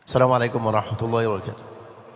السلام عليكم ورحمة الله وبركاته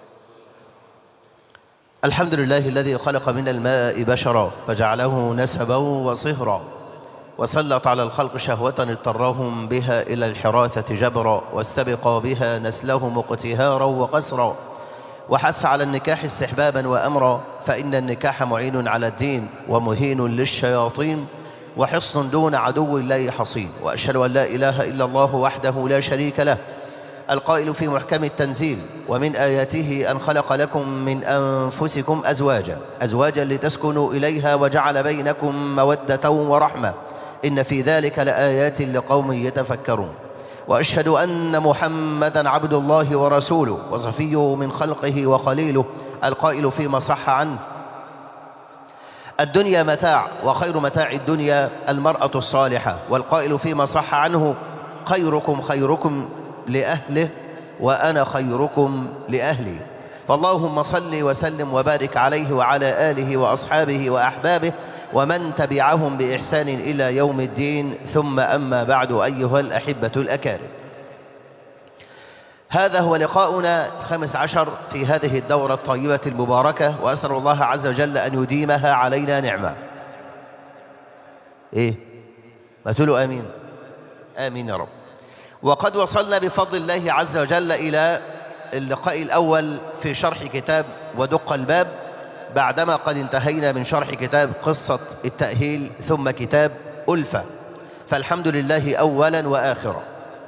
الحمد لله الذي خلق من الماء بشرا فجعله نسبا وصهرا وسلط على الخلق شهوة اضطرهم بها إلى الحراثة جبرا واستبقى بها نسلهم اقتهارا وقسرا وحث على النكاح استحبابا وأمرا فإن النكاح معين على الدين ومهين للشياطين وحصن دون عدو الله حصين وأشهد أن لا إله إلا الله وحده لا شريك له القائل في محكم التنزيل ومن آياته أن خلق لكم من أنفسكم أزواجا أزواجا لتسكنوا إليها وجعل بينكم مودة ورحمة إن في ذلك لآيات لقوم يتفكرون وأشهد أن محمدا عبد الله ورسوله وصفيه من خلقه وخليله القائل فيما صح عنه الدنيا متاع وخير متاع الدنيا المرأة الصالحة والقائل فيما صح عنه خيركم خيركم لأهله وأنا خيركم لأهلي فاللهم صل وسلم وبارك عليه وعلى آله وأصحابه وأحبابه ومن تبعهم بإحسان إلى يوم الدين ثم أما بعد أيها الأحبة الأكارم هذا هو لقاؤنا الخامس عشر في هذه الدورة الطيبة المباركة وأسأل الله عز وجل أن يديمها علينا نعمة إيه ما تقولوا آمين آمين يا رب وقد وصلنا بفضل الله عز وجل إلى اللقاء الأول في شرح كتاب ودق الباب بعدما قد انتهينا من شرح كتاب قصة التأهيل ثم كتاب ألفة فالحمد لله أولا وآخرا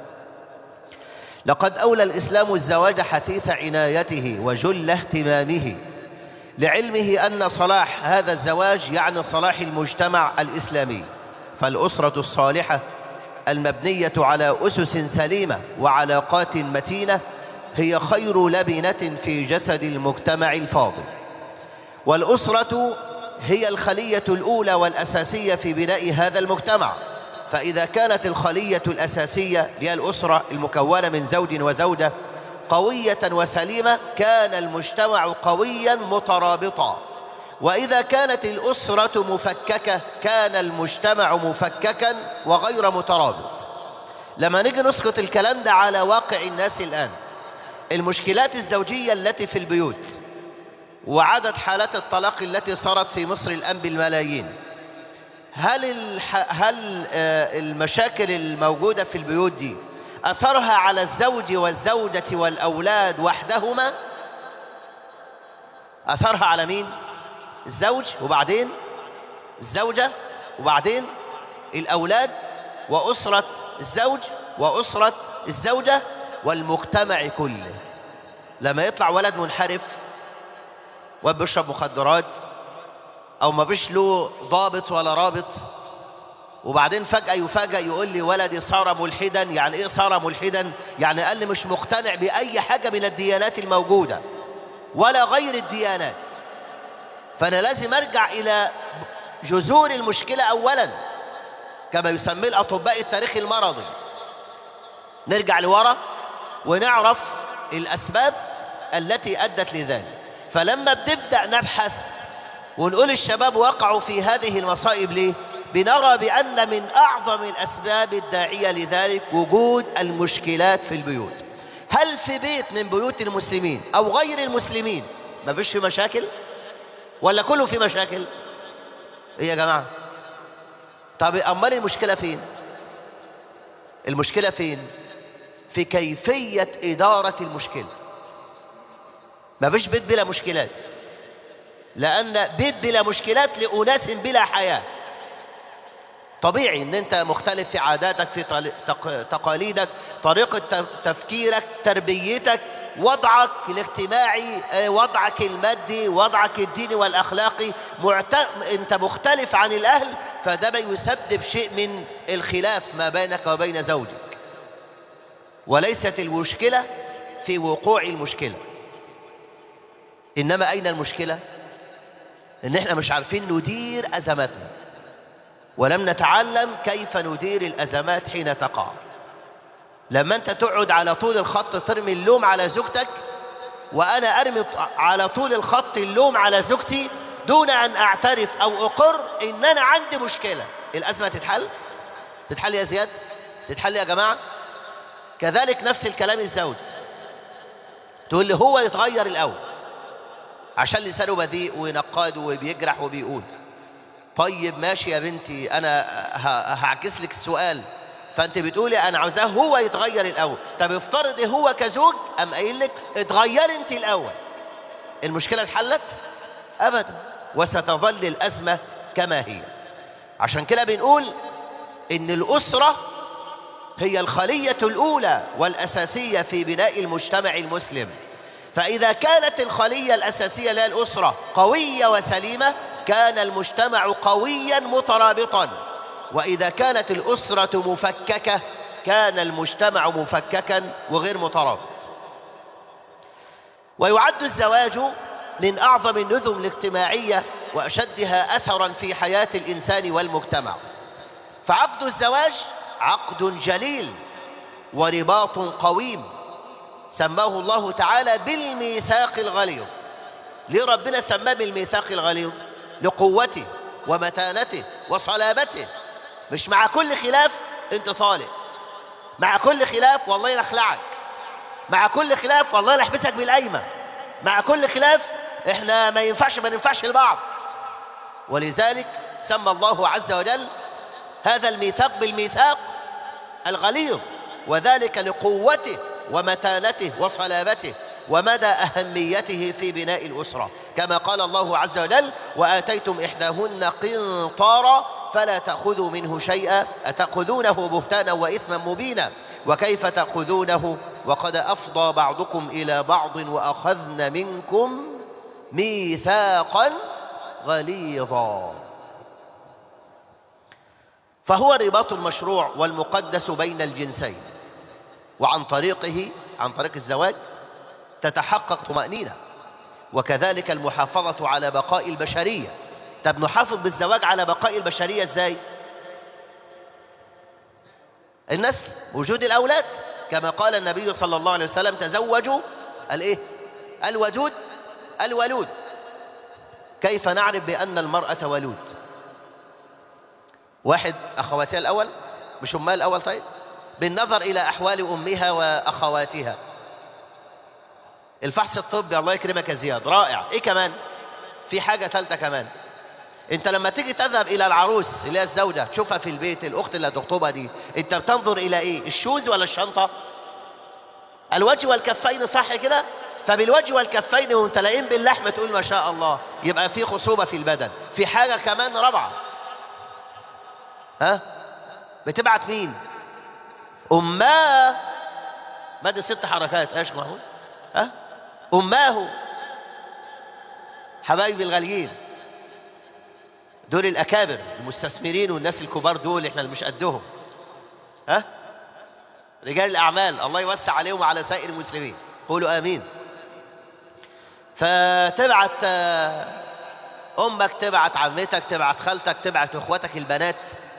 لقد أولى الإسلام الزواج حثيث عنايته وجل اهتمامه لعلمه أن صلاح هذا الزواج يعني صلاح المجتمع الإسلامي فالأسرة الصالحة المبنية على أسس سليمة وعلاقات متينة هي خير لبنة في جسد المجتمع الفاضل والأسرة هي الخلية الأولى والأساسية في بناء هذا المجتمع فإذا كانت الخلية الأساسية هي الأسرة المكونة من زوج وزوجة قوية وسليمة كان المجتمع قويا مترابطا وإذا كانت الأسرة مفككة كان المجتمع مفككا وغير مترابط لما نيجي نسقط الكلام ده على واقع الناس الآن المشكلات الزوجية التي في البيوت وعدد حالات الطلاق التي صارت في مصر الآن بالملايين هل الح... هل المشاكل الموجودة في البيوت دي أثرها على الزوج والزوجة والأولاد وحدهما أثرها على مين الزوج وبعدين الزوجة وبعدين الأولاد وأسرة الزوج وأسرة الزوجة والمجتمع كله لما يطلع ولد منحرف وبيشرب مخدرات او ما فيش له ضابط ولا رابط وبعدين فجأة يفاجأ يقول لي ولدي صار ملحدا يعني ايه صار ملحدا يعني قال لي مش مقتنع بأي حاجة من الديانات الموجودة ولا غير الديانات فأنا لازم أرجع إلى جذور المشكلة أولا كما يسميه الأطباء التاريخ المرضي نرجع لورا ونعرف الأسباب التي أدت لذلك فلما بنبدأ نبحث ونقول الشباب وقعوا في هذه المصائب ليه بنرى بأن من أعظم الأسباب الداعية لذلك وجود المشكلات في البيوت هل في بيت من بيوت المسلمين أو غير المسلمين ما فيش في مشاكل ولا كله في مشاكل ايه يا جماعة طب أمال المشكلة فين المشكلة فين في كيفية إدارة المشكلة ما فيش بيت بلا مشكلات لأن بيت بلا مشكلات لأناس بلا حياة طبيعي ان انت مختلف في عاداتك في تقاليدك طريقة تفكيرك تربيتك وضعك الاجتماعي وضعك المادي وضعك الديني والأخلاقي معت... انت مختلف عن الأهل فده ما يسبب شيء من الخلاف ما بينك وبين زوجك وليست المشكلة في وقوع المشكلة إنما أين المشكلة إن إحنا مش عارفين ندير أزماتنا ولم نتعلم كيف ندير الأزمات حين تقع لما أنت تقعد على طول الخط ترمي اللوم على زوجتك وأنا أرمي على طول الخط اللوم على زوجتي دون أن أعترف أو أقر إن أنا عندي مشكلة الأزمة تتحل تتحل يا زياد تتحل يا جماعة كذلك نفس الكلام الزوج تقول لي هو يتغير الاول عشان لسانه بذيء وينقاد وبيجرح وبيقول طيب ماشي يا بنتي انا ه- هعكس لك السؤال فانت بتقولي انا عاوزاه هو يتغير الاول طب افترض هو كزوج ام قايل لك اتغيري انت الاول المشكله اتحلت ابدا وستظل الازمه كما هي عشان كده بنقول ان الاسره هي الخليه الاولى والاساسيه في بناء المجتمع المسلم فاذا كانت الخليه الاساسيه اللي هي الاسره قويه وسليمه كان المجتمع قويا مترابطا واذا كانت الاسره مفككه كان المجتمع مفككا وغير مترابط ويعد الزواج من اعظم النظم الاجتماعيه واشدها اثرا في حياه الانسان والمجتمع فعقد الزواج عقد جليل ورباط قويم سماه الله تعالى بالميثاق الغليظ ليه ربنا سماه بالميثاق الغليظ لقوته ومتانته وصلابته مش مع كل خلاف انت طالق مع كل خلاف والله نخلعك مع كل خلاف والله نحبسك بالقايمه مع كل خلاف احنا ما ينفعش ما ننفعش لبعض ولذلك سمى الله عز وجل هذا الميثاق بالميثاق الغليظ وذلك لقوته ومتانته وصلابته ومدى أهميته في بناء الأسرة كما قال الله عز وجل وآتيتم إحداهن قنطارا فلا تأخذوا منه شيئا أتأخذونه بهتانا وإثما مبينا وكيف تأخذونه وقد أفضى بعضكم إلى بعض وأخذن منكم ميثاقا غليظا فهو الرباط المشروع والمقدس بين الجنسين وعن طريقه عن طريق الزواج تتحقق طمأنينة وكذلك المحافظة على بقاء البشرية طب نحافظ بالزواج على بقاء البشرية ازاي النسل وجود الأولاد كما قال النبي صلى الله عليه وسلم تزوجوا الايه الودود الولود كيف نعرف بأن المرأة ولود واحد أخواتها الأول مش أمها الأول طيب بالنظر إلى أحوال أمها وأخواتها الفحص الطبي الله يكرمك يا زياد رائع إيه كمان في حاجة ثالثة كمان انت لما تيجي تذهب الى العروس اللي هي الزوجة تشوفها في البيت الاخت اللي هتخطبها دي انت بتنظر الى ايه الشوز ولا الشنطة الوجه والكفين صح كده فبالوجه والكفين وانت لاقين باللحم تقول ما شاء الله يبقى في خصوبة في البدن في حاجة كمان رابعة ها بتبعت مين أماه مادة ست حركات ايش محمود ها أماه حبايبي الغاليين دول الأكابر المستثمرين والناس الكبار دول احنا اللي مش قدهم ها رجال الأعمال الله يوسع عليهم وعلى سائر المسلمين قولوا آمين فتبعت آه، أمك تبعت عمتك تبعت خالتك تبعت إخواتك البنات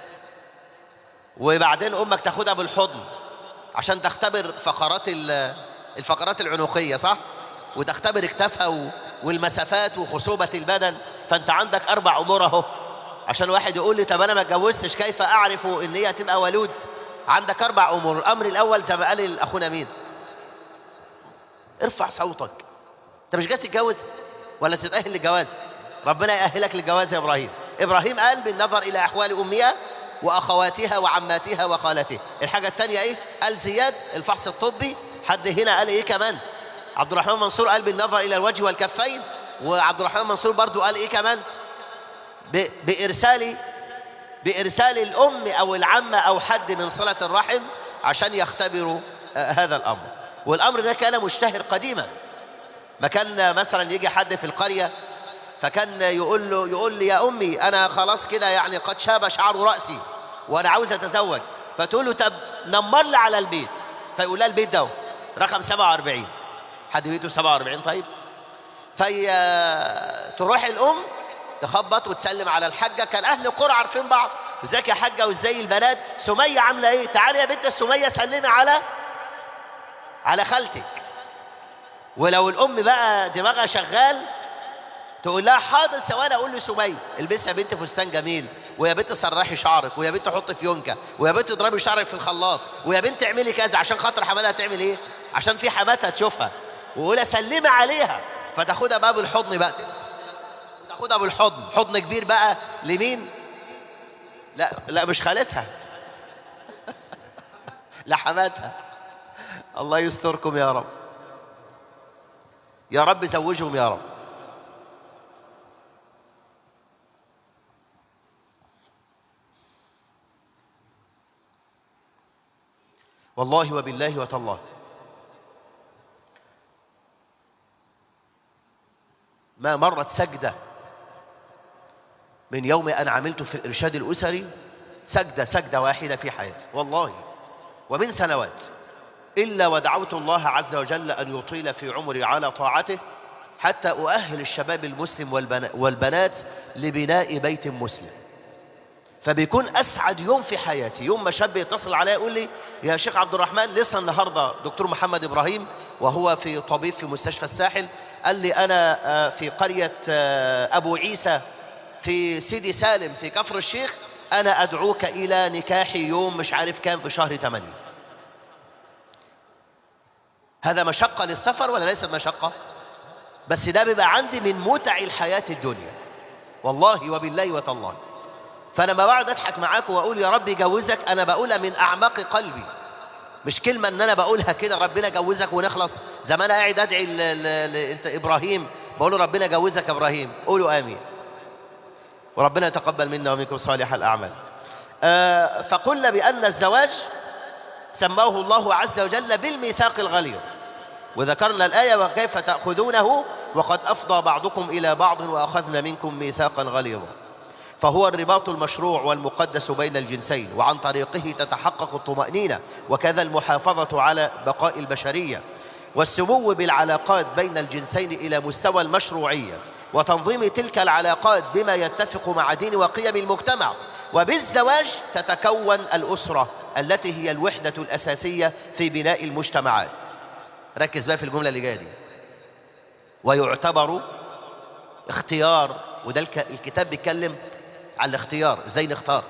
وبعدين أمك تاخدها بالحضن عشان تختبر فقرات ال- الفقرات العنقية صح؟ وتختبر اكتافها و- والمسافات وخصوبة البدن فأنت عندك أربع أمور أهو عشان واحد يقول لي طب أنا ما اتجوزتش كيف أعرف إن هي تبقى ولود؟ عندك أربع أمور الأمر الأول زي ما قال أخونا مين؟ ارفع صوتك أنت مش جاي تتجوز ولا تتأهل للجواز ربنا يأهلك للجواز يا إبراهيم إبراهيم قال بالنظر إلى أحوال أمها وأخواتها وعماتها وخالاتها الحاجة الثانية إيه؟ قال زياد الفحص الطبي حد هنا قال إيه كمان؟ عبد الرحمن منصور قال بالنظر إلى الوجه والكفين وعبد الرحمن منصور برضو قال إيه كمان؟ ب- بإرسال بإرسال الأم أو العمة أو حد من صلة الرحم عشان يختبروا آه، هذا الأمر والأمر ده كان مشتهر قديما ما كان مثلا يجي حد في القرية فكان يقول له يقول لي يا أمي أنا خلاص كده يعني قد شاب شعر رأسي وأنا عاوز أتزوج فتقول له طب نمر لي على البيت فيقول لها البيت ده رقم 47 حد بيته 47 طيب في تروح الأم تخبط وتسلم على الحاجة كان أهل القرى عارفين بعض ازيك يا حاجة وازاي البنات سمية عاملة ايه تعالي يا بنت السمية سلمي على على خالتك ولو الأم بقى دماغها شغال تقول لها حاضر ثواني اقول لسمية البسي يا بنت فستان جميل ويا بنت سرحي شعرك ويا بنت حطي فيونكة ويا بنت اضربي شعرك في الخلاط ويا بنت اعملي كذا عشان خاطر حماتها تعمل ايه عشان في حماتها تشوفها وقول سلمي عليها فتاخدها بقى بالحضن بقى تاخدها بالحضن حضن كبير بقى لمين لا لا مش خالتها لحماتها الله يستركم يا رب يا رب زوجهم يا رب والله وبالله وتالله ما مرت سجدة من يوم أن عملت في الإرشاد الأسري سجدة سجدة واحدة في حياتي والله ومن سنوات إلا ودعوت الله عز وجل أن يطيل في عمري على طاعته حتى أؤهل الشباب المسلم والبنات لبناء بيت مسلم فبيكون أسعد يوم في حياتي يوم ما شاب يتصل عليا يقول لي يا شيخ عبد الرحمن لسه النهاردة دكتور محمد إبراهيم وهو في طبيب في مستشفى الساحل قال لي أنا في قرية أبو عيسى في سيدي سالم في كفر الشيخ أنا أدعوك إلى نكاحي يوم مش عارف كام في شهر 8 هذا مشقة للسفر ولا ليست مشقة بس ده بيبقى عندي من متع الحياة الدنيا والله وبالله وتالله فانا ما بقعد اضحك معاكم واقول يا رب يجوزك انا بقولها من اعماق قلبي مش كلمه ان انا بقولها كده ربنا جوزك ونخلص زي ما انا قاعد ادعي ل... ل... ل... انت ابراهيم بقول له ربنا جوزك يا ابراهيم قولوا امين وربنا يتقبل منا ومنكم صالح الاعمال آه فقلنا بان الزواج سماه الله عز وجل بالميثاق الغليظ وذكرنا الآية وكيف تأخذونه وقد أفضى بعضكم إلى بعض وأخذنا منكم ميثاقا غليظا فهو الرباط المشروع والمقدس بين الجنسين وعن طريقه تتحقق الطمأنينة وكذا المحافظة على بقاء البشرية والسمو بالعلاقات بين الجنسين إلى مستوى المشروعية وتنظيم تلك العلاقات بما يتفق مع دين وقيم المجتمع وبالزواج تتكون الأسرة التي هي الوحدة الأساسية في بناء المجتمعات ركز بقى في الجملة اللي جاية دي ويعتبر اختيار وده الكتاب بيتكلم على الاختيار ازاي نختار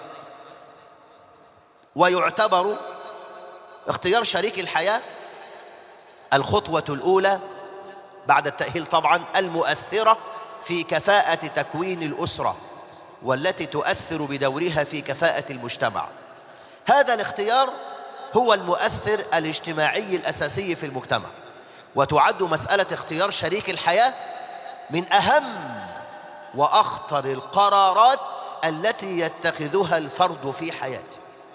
ويعتبر اختيار شريك الحياة الخطوة الأولى بعد التأهيل طبعا المؤثرة في كفاءة تكوين الأسرة والتي تؤثر بدورها في كفاءة المجتمع هذا الاختيار هو المؤثر الاجتماعي الأساسي في المجتمع وتعد مسألة اختيار شريك الحياة من أهم وأخطر القرارات التي يتخذها الفرد في حياته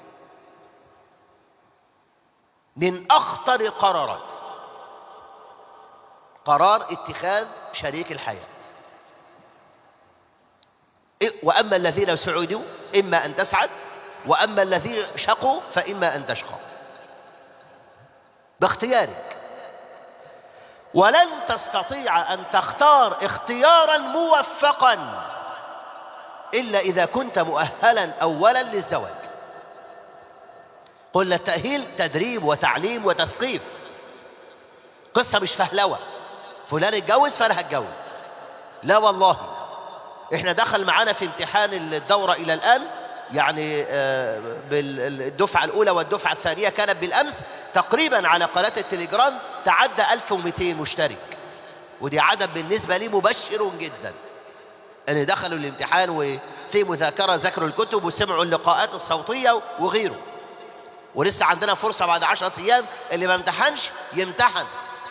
من أخطر القرارات قرار اتخاذ شريك الحياة وأما الذين سعدوا إما أن تسعد وأما الذين شقوا فإما أن تشقى باختيارك ولن تستطيع أن تختار اختيارا موفقا إلا إذا كنت مؤهلا أولا للزواج قلنا التأهيل تدريب وتعليم وتثقيف قصة مش فهلوة فلان اتجوز فأنا هتجوز لا والله احنا دخل معانا في امتحان الدورة إلى الآن يعني بالدفعة الأولى والدفعة الثانية كانت بالأمس تقريبا على قناة التليجرام تعدى 1200 مشترك ودي عدد بالنسبة لي مبشر جدا ان دخلوا الامتحان وفي مذاكرة ذاكروا الكتب وسمعوا اللقاءات الصوتية وغيره ولسه عندنا فرصة بعد عشرة أيام اللي ما امتحنش يمتحن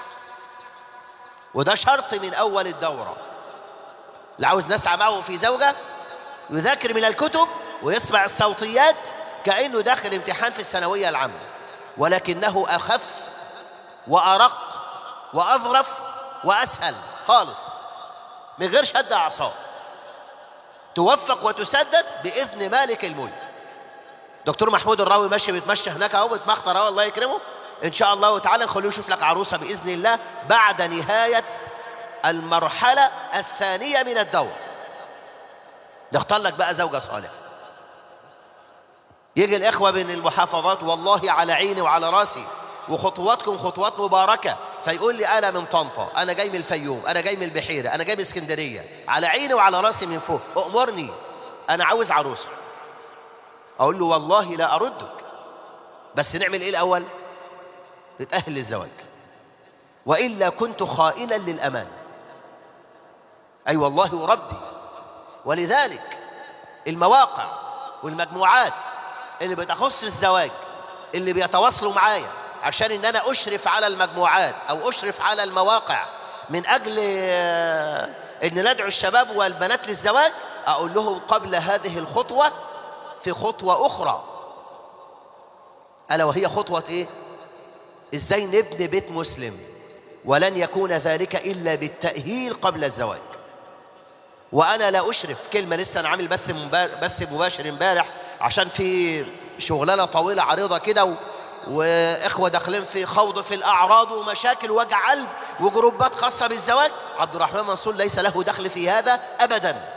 وده شرط من أول الدورة اللي عاوز نسعى معه في زوجة يذاكر من الكتب ويسمع الصوتيات كأنه داخل امتحان في الثانوية العامة ولكنه أخف وأرق وأظرف وأسهل خالص من غير شد أعصاب توفق وتسدد بإذن مالك الملك دكتور محمود الراوي ماشي بيتمشى هناك اهو بيتمخطر اهو الله يكرمه ان شاء الله تعالى نخليه يشوف لك عروسه باذن الله بعد نهايه المرحله الثانيه من الدور نختار لك بقى زوجه صالحه يجي الاخوه من المحافظات والله على عيني وعلى راسي وخطواتكم خطوات مباركه فيقول لي انا من طنطا انا جاي من الفيوم انا جاي من البحيره انا جاي من اسكندريه على عيني وعلى راسي من فوق امرني انا عاوز عروسه اقول له والله لا اردك بس نعمل ايه الاول نتاهل للزواج وإلا كنت خائنا للأمان أي والله وربي ولذلك المواقع والمجموعات اللي بتخص الزواج اللي بيتواصلوا معايا عشان ان انا اشرف على المجموعات او اشرف على المواقع من اجل آه، ان ندعو الشباب والبنات للزواج اقول لهم قبل هذه الخطوة في خطوة اخرى الا وهي خطوة ايه ازاي نبني بيت مسلم ولن يكون ذلك الا بالتأهيل قبل الزواج وانا لا اشرف كلمة لسه انا عامل بث مبا- بث مباشر امبارح عشان في شغلانة طويلة عريضة كده و... واخوة داخلين في خوض في الاعراض ومشاكل وجع قلب وجروبات خاصة بالزواج عبد الرحمن منصور ليس له دخل في هذا ابدا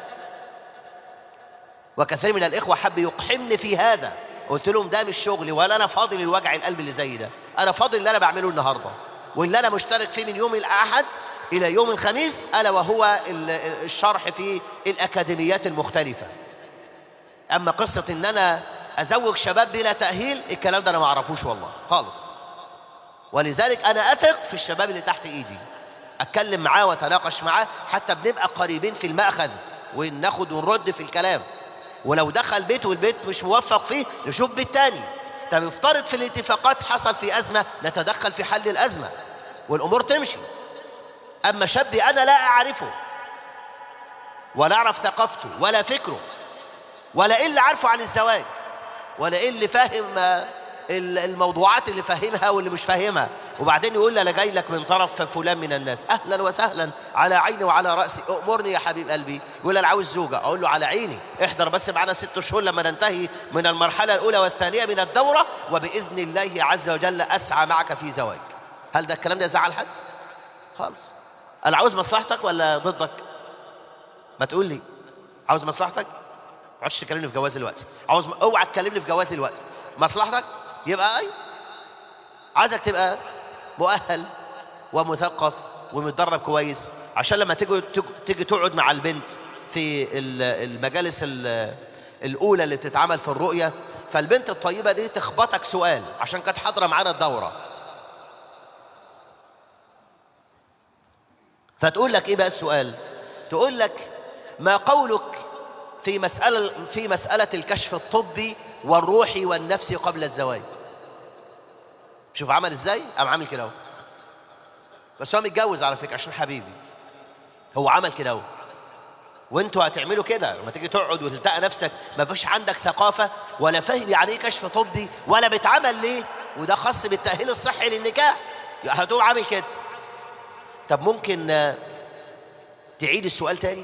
وكثير من الاخوة حب يقحمني في هذا قلت لهم ده مش شغلي ولا انا فاضي للوجع القلب اللي زي ده انا فاضي اللي انا بعمله النهارده واللي انا مشترك فيه من يوم الاحد الى يوم الخميس الا وهو ال- الشرح في الاكاديميات المختلفه اما قصه ان انا ازوج شباب بلا تاهيل الكلام ده انا ما اعرفوش والله خالص ولذلك انا اثق في الشباب اللي تحت ايدي اتكلم معاه واتناقش معاه حتى بنبقى قريبين في الماخذ وناخد ونرد في الكلام ولو دخل بيت والبيت مش موفق فيه نشوف بيت تاني طب افترض في الاتفاقات حصل في ازمه نتدخل في حل الازمه والامور تمشي اما شاب انا لا اعرفه ولا اعرف ثقافته ولا فكره ولا ايه اللي عارفه عن الزواج ولا ايه اللي فاهم آه، ال- الموضوعات اللي فاهمها واللي مش فاهمها وبعدين يقول لي انا جاي لك من طرف فلان من الناس اهلا وسهلا على عيني وعلى راسي امرني يا حبيب قلبي يقول لي انا عاوز زوجه اقول له على عيني احضر بس معانا ست شهور لما ننتهي من المرحله الاولى والثانيه من الدوره وباذن الله عز وجل اسعى معك في زواج هل ده الكلام ده يزعل حد خالص انا عاوز مصلحتك ولا ضدك ما تقول لي عاوز مصلحتك ما تقعدش تكلمني في جواز الوقت عاوز اوعى تكلمني في جواز الوقت مصلحتك يبقى اي عايزك تبقى مؤهل ومثقف ومتدرب كويس عشان لما تيجي تيجي تقعد مع البنت في ال- المجالس ال- الاولى اللي بتتعمل في الرؤيه فالبنت الطيبه دي تخبطك سؤال عشان كانت حاضره معانا الدوره فتقول لك ايه بقى السؤال تقول لك ما قولك في مسألة في مسألة الكشف الطبي والروحي والنفسي قبل الزواج شوف عمل ازاي قام عامل كده اهو بس هو متجوز على فكرة عشان حبيبي هو عمل كده اهو وانتوا هتعملوا كده لما تيجي تقعد وتلتقى نفسك ما فيش عندك ثقافة ولا فاهم يعني ايه كشف طبي ولا بيتعمل ليه وده خاص بالتأهيل الصحي للنكاح هتقوم عامل كده طب ممكن آه، تعيد السؤال تاني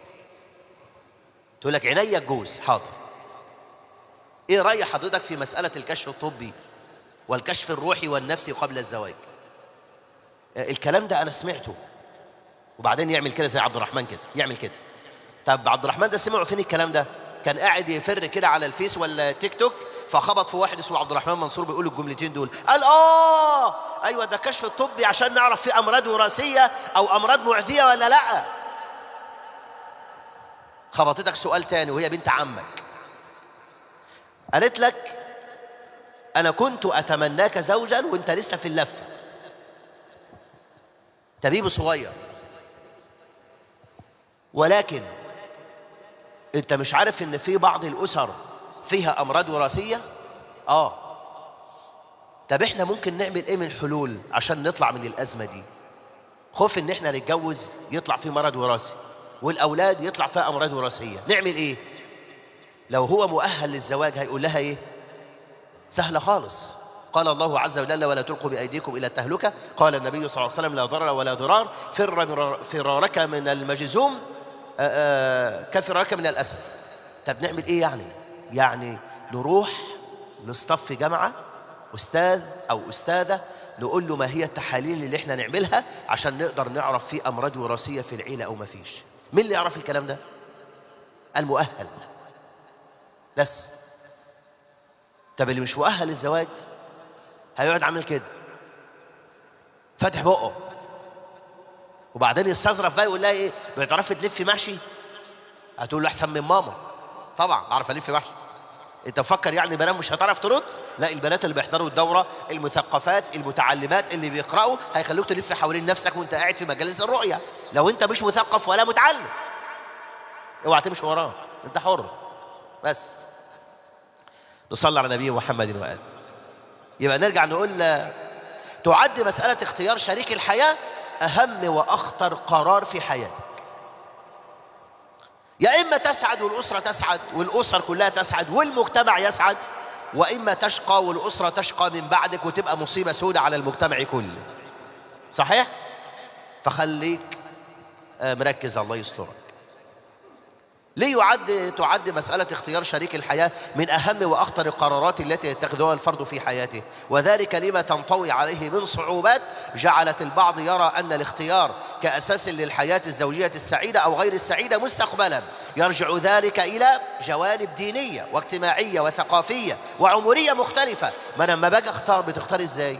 تقول لك عينيا الجوز حاضر ايه رأي حضرتك في مسألة الكشف الطبي والكشف الروحي والنفسي قبل الزواج آه، الكلام ده انا سمعته وبعدين يعمل كده زي عبد الرحمن كده يعمل كده طب عبد الرحمن ده سمعه فين الكلام ده كان قاعد يفر كده على الفيس ولا تيك توك فخبط في واحد اسمه عبد الرحمن منصور بيقول الجملتين دول قال اه ايوه ده كشف الطبي عشان نعرف في امراض وراثيه او امراض معديه ولا لا خبطتك سؤال تاني وهي بنت عمك قالت لك انا كنت اتمناك زوجا وانت لسه في اللفه تبيب صغير ولكن انت مش عارف ان في بعض الاسر فيها امراض وراثيه اه طب احنا ممكن نعمل ايه من حلول عشان نطلع من الازمه دي خوف ان احنا نتجوز يطلع فيه مرض وراثي والاولاد يطلع فيها امراض وراثيه نعمل ايه لو هو مؤهل للزواج هيقول لها ايه سهله خالص قال الله عز وجل ولا تلقوا بايديكم الى التهلكه قال النبي صلى الله عليه وسلم لا ضرر ولا ضرار فر من- فرارك من المجزوم آه، آه، كفرارك من الاسد طب نعمل ايه يعني يعني نروح نصطف جامعه استاذ او استاذه نقول له ما هي التحاليل اللي احنا نعملها عشان نقدر نعرف في امراض وراثيه في العيله او ما فيش مين اللي يعرف الكلام ده المؤهل بس طب اللي مش مؤهل للزواج هيقعد عامل كده فاتح بقه وبعدين يستظرف بقى يقول لها ايه بتعرفي تلفي محشي هتقول له احسن من ماما طبعا اعرف الف محشي انت مفكر يعني بنات مش هتعرف ترد لا البنات اللي بيحضروا الدوره المثقفات المتعلمات اللي بيقراوا هيخلوك تلف حوالين نفسك وانت قاعد في مجالس الرؤيه لو انت مش مثقف ولا متعلم اوعى تمشي وراه انت حر بس نصلي على نبي محمد وآله يبقى نرجع نقول تعد مسألة اختيار شريك الحياة أهم وأخطر قرار في حياتك يا إما تسعد والأسرة تسعد والأسر كلها تسعد والمجتمع يسعد وإما تشقى والأسرة تشقى من بعدك وتبقى مصيبة سودة على المجتمع كله صحيح؟ فخليك آه، مركز الله يسترك ليه يعد تعد مسألة اختيار شريك الحياة من أهم وأخطر القرارات التي يتخذها الفرد في حياته وذلك لما تنطوي عليه من صعوبات جعلت البعض يرى أن الاختيار كأساس للحياة الزوجية السعيدة أو غير السعيدة مستقبلا يرجع ذلك إلى جوانب دينية واجتماعية وثقافية وعمرية مختلفة ما أنا لما باجي أختار بتختار إزاي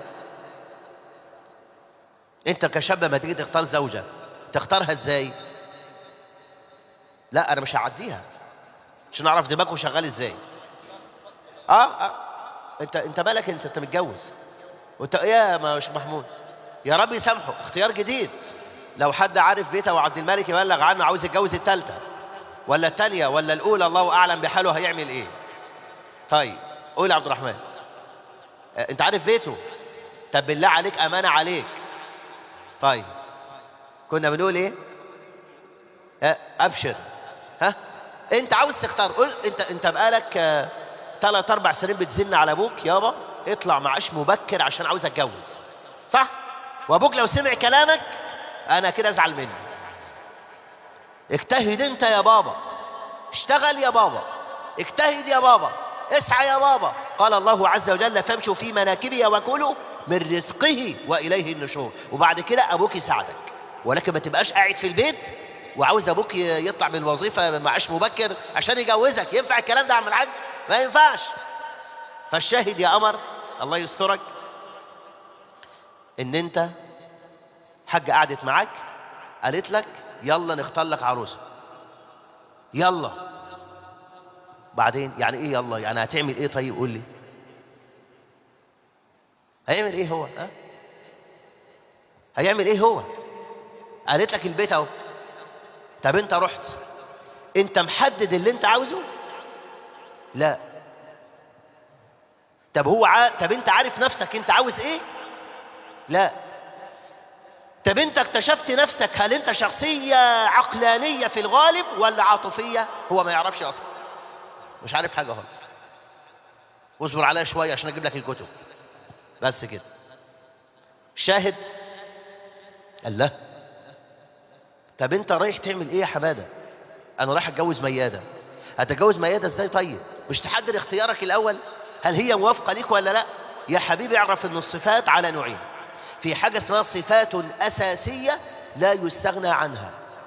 أنت كشاب لما تيجي تختار زوجة تختارها إزاي لا انا مش هعديها عشان اعرف دماغه شغال ازاي اه, آه. انت انت مالك انت انت متجوز وانت يا مش محمود يا رب يسامحه اختيار جديد لو حد عارف بيته وعبد الملك يبلغ عنه عاوز يتجوز الثالثه ولا الثانيه ولا الاولى الله اعلم بحاله هيعمل ايه طيب قول يا عبد الرحمن آه، انت عارف بيته طب بالله عليك امانه عليك طيب كنا بنقول ايه آه، ابشر ها انت عاوز تختار قول انت انت بقالك آه، ثلاث اربع سنين بتزن على ابوك يابا اطلع معاش مبكر عشان عاوز اتجوز صح وابوك لو سمع كلامك انا كده ازعل منه اجتهد انت يا بابا اشتغل يا بابا اجتهد يا بابا اسعى يا بابا قال الله عز وجل فامشوا في مناكبها وكلوا من رزقه واليه النشور وبعد كده ابوك يساعدك ولكن ما تبقاش قاعد في البيت وعاوز ابوك ي- يطلع من الوظيفه معاش مبكر عشان يجوزك ينفع الكلام ده يا عم الحاج ما ينفعش فالشاهد يا قمر الله يسترك ان انت حاجه قعدت معاك قالت لك يلا نختار لك عروسه يلا بعدين يعني ايه يلا يعني هتعمل ايه طيب قول لي هيعمل ايه هو ها هيعمل ايه هو قالت لك البيت اهو طب انت رحت انت محدد اللي انت عاوزه لا طب هو ع... طب انت عارف نفسك انت عاوز ايه لا طب انت اكتشفت نفسك هل انت شخصية عقلانية في الغالب ولا عاطفية هو ما يعرفش اصلا مش عارف حاجة خالص واصبر عليا شوية عشان اجيب لك الكتب بس كده شاهد الله طب انت رايح تعمل ايه يا حماده انا رايح اتجوز مياده هتتجوز مياده ازاي طيب مش تحدد اختيارك الاول هل هي موافقه ليك ولا لا يا حبيبي اعرف ان الصفات على نوعين في حاجه اسمها صفات اساسيه لا يستغنى عنها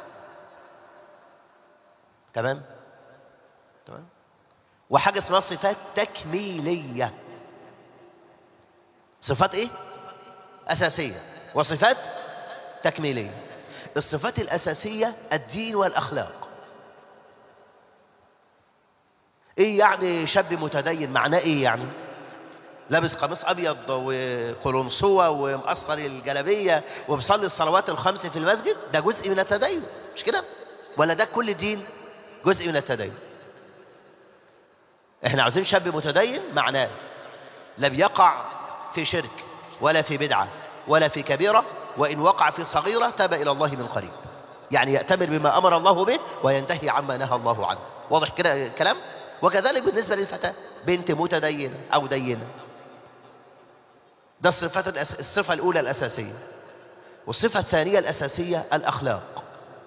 تمام تمام وحاجه اسمها صفات تكميليه صفات ايه اساسيه وصفات تكميليه الصفات الأساسية الدين والأخلاق إيه يعني شاب متدين معناه إيه يعني لابس قميص أبيض وقلنسوة ومقصر الجلابية وبيصلي الصلوات الخمس في المسجد ده جزء من التدين مش كده ولا ده كل دين جزء من التدين احنا عاوزين شاب متدين معناه لم يقع في شرك ولا في بدعة ولا في كبيرة وإن وقع في صغيرة تاب إلى الله من قريب يعني يأتمر بما أمر الله به وينتهي عما نهى الله عنه واضح كده الكلام وكذلك بالنسبة للفتاة بنت متدينة أو دينة ده الصفات الأس... الصفة الأولى الأساسية والصفة الثانية الأساسية الأخلاق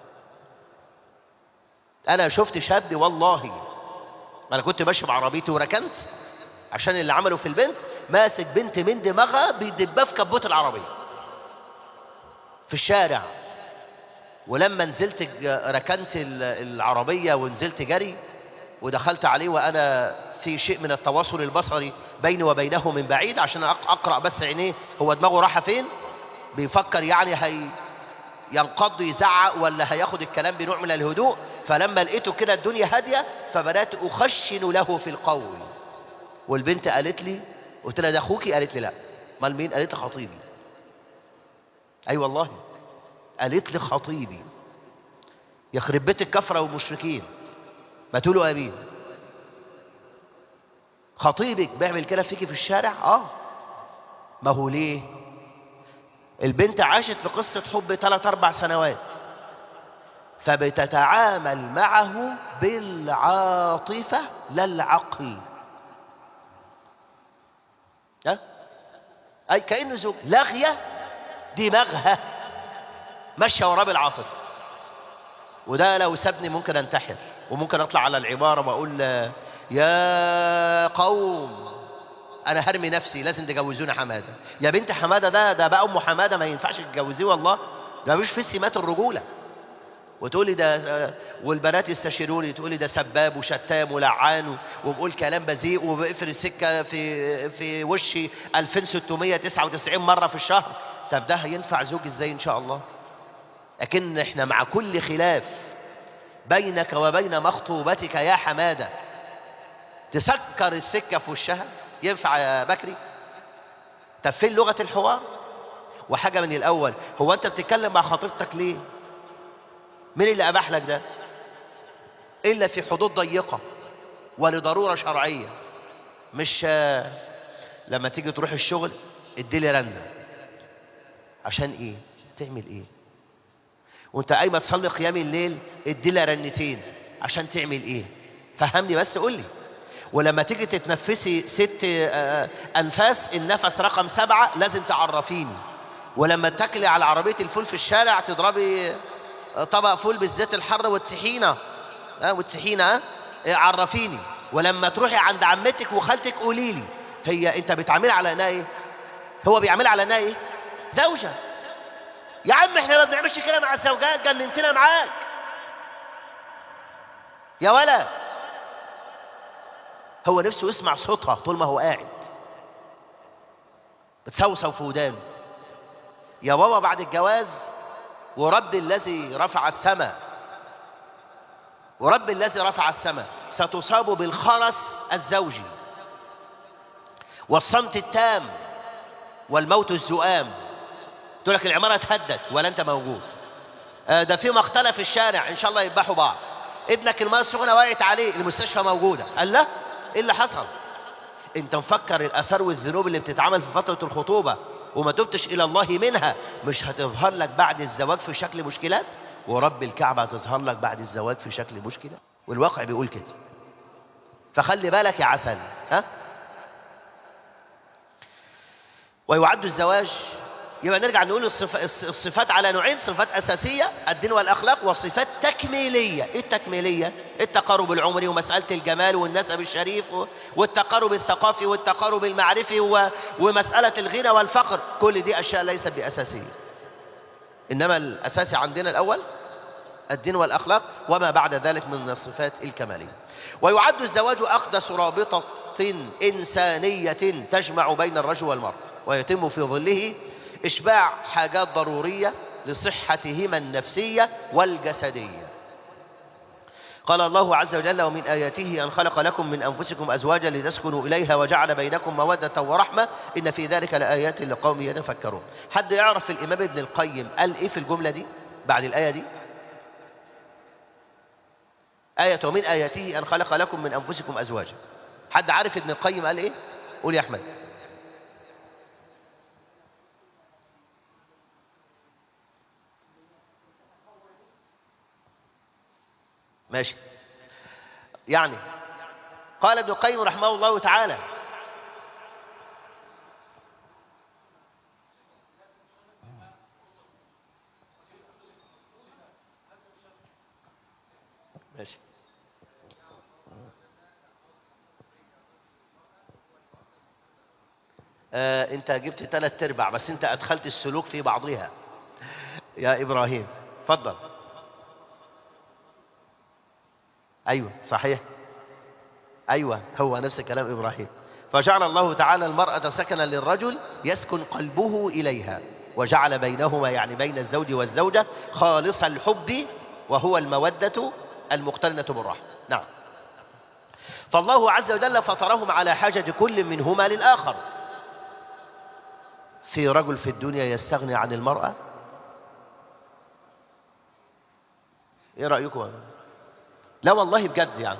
أنا شفت شاب والله أنا كنت ماشي بعربيتي وركنت عشان اللي عمله في البنت ماسك بنت من دماغها بيدبها في كبوت العربية في الشارع ولما نزلت ج- ركنت ال- العربية ونزلت جري ودخلت عليه وأنا في شيء من التواصل البصري بيني وبينه من بعيد عشان أق- أقرأ بس عينيه هو دماغه رايحة فين بيفكر يعني هي ينقض يزعق ولا هياخد الكلام بنوع من الهدوء فلما لقيته كده الدنيا هادية فبدأت أخشن له في القول والبنت قالت لي قلت لها ده اخوكي قالت لي لا امال مين قالت لي خطيبي اي أيوة والله قالت لي خطيبي يخرب بيت الكفره والمشركين ما تقولوا امين خطيبك بيعمل كده فيكي في الشارع اه ما هو ليه البنت عاشت في قصة حب ثلاث أربع سنوات فبتتعامل معه بالعاطفة لا العقل ها؟ أي كأنه زوج لاغية دماغها ماشية وراه بالعاطفة وده لو سابني ممكن انتحر وممكن اطلع على العبارة واقول يا قوم انا هرمي نفسي لازم تجوزوني حماده يا بنت حماده ده ده بقى ام حماده ما ينفعش تتجوزيه والله ده مش في سمات الرجوله وتقولي ده والبنات يستشيروني تقولي ده سباب وشتام ولعان وبقول كلام بذيء وبقفل السكه في في وشي 2699 مره في الشهر طب ده هينفع زوج ازاي ان شاء الله لكن احنا مع كل خلاف بينك وبين مخطوبتك يا حماده تسكر السكه في وشها ينفع يا بكري طب فين لغة الحوار وحاجة من الأول هو أنت بتتكلم مع خطيبتك ليه مين اللي أباح لك ده إلا في حدود ضيقة ولضرورة شرعية مش لما تيجي تروح الشغل اديلي رنة عشان ايه تعمل ايه وانت قايمه تصلي قيام الليل اديلها رنتين عشان تعمل ايه فهمني بس قول لي ولما تيجي تتنفسي ست أنفاس النفس رقم سبعة لازم تعرفيني ولما تاكلي على عربية الفول في الشارع تضربي طبق فول بالزيت الحر والطحينة ها والطحينة عرفيني ولما تروحي عند عمتك وخالتك قولي لي هي انت بتعملي على انها ايه هو بيعمل على انها ايه زوجة يا عم احنا ما بنعملش كده مع الزوجات جننتنا معاك يا ولد هو نفسه يسمع صوتها طول ما هو قاعد بتسوسو في ودانه يا بابا بعد الجواز ورب الذي رفع السماء ورب الذي رفع السماء ستصاب بالخرس الزوجي والصمت التام والموت الزؤام تقول لك العمارة اتهدت ولا انت موجود آه ده في مقتلة في الشارع ان شاء الله يذبحوا بعض ابنك الماء السخنة وقعت عليه المستشفى موجودة قال لا ايه اللي حصل انت مفكر الاثار والذنوب اللي بتتعمل في فترة الخطوبة وما تبتش الى الله منها مش هتظهر لك بعد الزواج في شكل مشكلات ورب الكعبة هتظهر لك بعد الزواج في شكل مشكلة والواقع بيقول كده فخلي بالك يا عسل ها ويعد الزواج يبقى نرجع نقول الصفات على نوعين صفات أساسية الدين والأخلاق وصفات تكميلية إيه التكميلية التقارب العمري ومسألة الجمال والنسب الشريف والتقارب الثقافي والتقارب المعرفي ومسألة الغنى والفقر كل دي أشياء ليست بأساسية إنما الأساسي عندنا الأول الدين والأخلاق وما بعد ذلك من الصفات الكمالية ويعد الزواج أقدس رابطة إنسانية تجمع بين الرجل والمرأة ويتم في ظله إشباع حاجات ضرورية لصحتهما النفسية والجسدية قال الله عز وجل ومن آياته أن خلق لكم من أنفسكم أزواجا لتسكنوا إليها وجعل بينكم مودة ورحمة إن في ذلك لآيات لقوم يتفكرون حد يعرف الإمام ابن القيم قال إيه في الجملة دي بعد الآية دي آية ومن آياته أن خلق لكم من أنفسكم أزواجا حد عارف ابن القيم قال إيه قول يا أحمد ماشي يعني قال ابن القيم رحمه الله تعالى ماشي آه انت جبت ثلاث ارباع بس انت ادخلت السلوك في بعضها يا ابراهيم اتفضل أيوة صحيح أيوة هو نفس كلام إبراهيم فجعل الله تعالى المرأة سكنا للرجل يسكن قلبه إليها وجعل بينهما يعني بين الزوج والزوجة خالص الحب وهو المودة المقترنة بالرحمة نعم فالله عز وجل فطرهم على حاجة كل منهما للآخر في رجل في الدنيا يستغني عن المرأة ايه رأيكم لا والله بجد يعني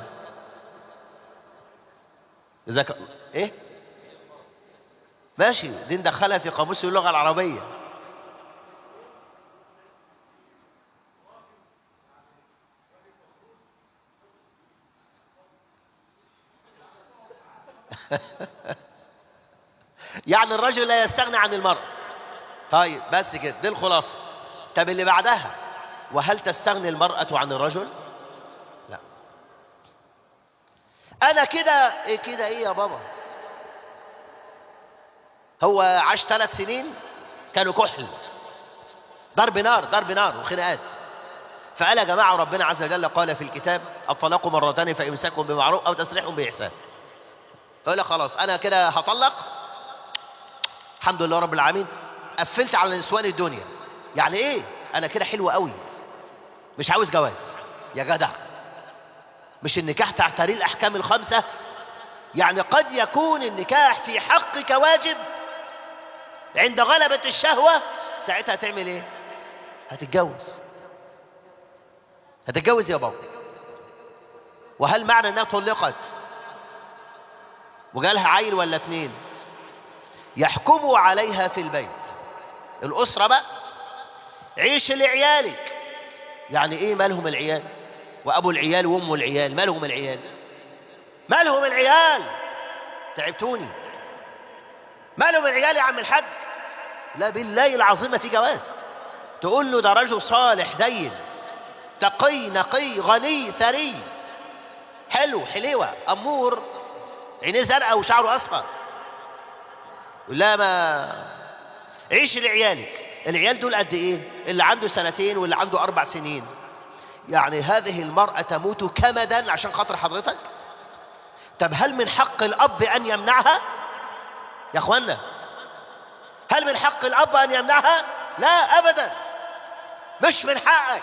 إذا ك... ايه ماشي دي ندخلها في قاموس اللغة العربية يعني الرجل لا يستغني عن المرأة طيب بس كده دي الخلاصة طب اللي بعدها وهل تستغني المرأة عن الرجل لا انا كده إيه كده ايه يا بابا هو عاش ثلاث سنين كانوا كحل ضرب نار ضرب نار وخناقات فقال يا جماعة ربنا عز وجل قال في الكتاب الطلاق مرتان فإمساك بمعروف أو تسريح بإحسان فيقول لك خلاص أنا كده هطلق الحمد لله رب العالمين قفلت على نسوان الدنيا يعني إيه أنا كده حلو قوي مش عاوز جواز يا جدع مش النكاح تعتري الأحكام الخمسة يعني قد يكون النكاح في حقك واجب عند غلبة الشهوة ساعتها هتعمل ايه هتتجوز هتتجوز يا بابا وهل معنى انها طلقت وجالها عيل ولا اتنين يحكموا عليها في البيت الأسرة بقى عيش لعيالك يعني ايه مالهم العيال وابو العيال وام العيال مالهم العيال مالهم العيال تعبتوني مالهم العيال يا عم الحاج لا بالله العظيم في جواز تقول له ده رجل صالح دين تقي نقي غني ثري حلو حليوة أمور عينيه زرقاء وشعره أصفر لا ما عيش لعيالك العيال دول قد ايه اللي عنده سنتين واللي عنده اربع سنين يعني هذه المرأة تموت كمدا عشان خاطر حضرتك طب هل من حق الاب ان يمنعها يا اخوانا هل من حق الاب ان يمنعها لا ابدا مش من حقك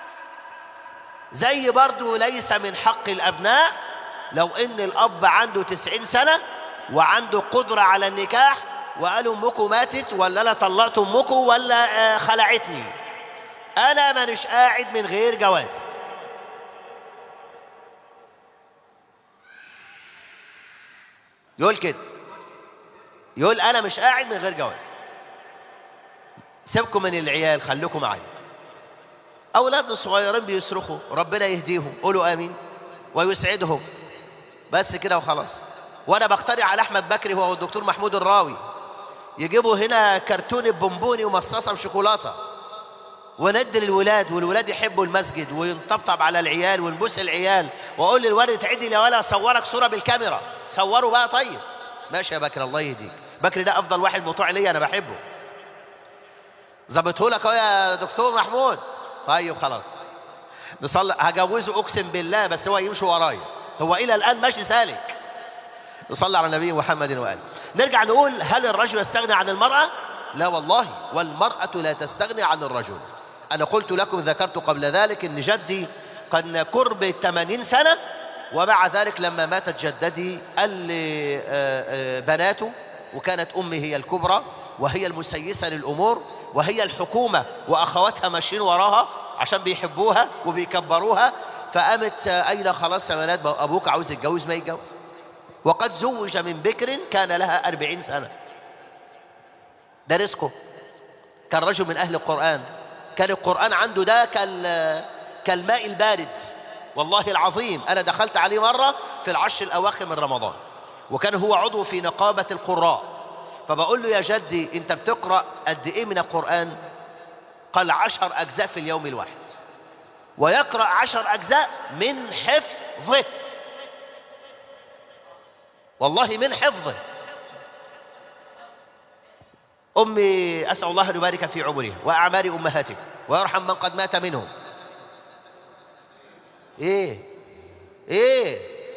زي برضو ليس من حق الابناء لو ان الاب عنده تسعين سنة وعنده قدرة على النكاح وقالوا امكم ماتت ولا انا طلقت امكم ولا خلعتني انا مانيش قاعد من غير جواز يقول كده يقول انا مش قاعد من غير جواز سيبكم من العيال خليكم معايا اولادنا الصغيرين بيصرخوا ربنا يهديهم قولوا امين ويسعدهم بس كده وخلاص وانا بقترح على احمد بكري هو والدكتور محمود الراوي يجيبوا هنا كرتون بونبوني ومصاصه وشوكولاته وندي للولاد والولاد يحبوا المسجد ونطبطب على العيال ونبوس العيال واقول للولد تعدي يا ولا اصورك صوره بالكاميرا صوروا بقى طيب ماشي يا بكر الله يهديك بكري ده افضل واحد مطوع ليا انا بحبه ظبطه لك اهو يا دكتور محمود طيب خلاص نصلي هجوزه اقسم بالله بس هو يمشي ورايا هو الى الان ماشي سالك نصلي على النبي محمد وآله نرجع نقول هل الرجل يستغني عن المرأة لا والله والمرأة لا تستغني عن الرجل أنا قلت لكم ذكرت قبل ذلك أن جدي قد قرب 80 سنة ومع ذلك لما ماتت جدتي قال لي بناته وكانت أمي هي الكبرى وهي المسيسة للأمور وهي الحكومة وأخواتها ماشيين وراها عشان بيحبوها وبيكبروها فقامت أين خلاص يا بنات أبوك عاوز يتجوز ما يتجوز وقد زوج من بكر كان لها أربعين سنة ده رزقه كان رجل من أهل القرآن كان القرآن عنده ده كالماء البارد والله العظيم أنا دخلت عليه مرة في العشر الأواخر من رمضان وكان هو عضو في نقابة القراء فبقول له يا جدي أنت بتقرأ قد إيه من القرآن قال عشر أجزاء في اليوم الواحد ويقرأ عشر أجزاء من حفظه والله من حفظه أمي أسأل الله أن يبارك في عمرها وأعمار أمهاتكم ويرحم من قد مات منهم إيه إيه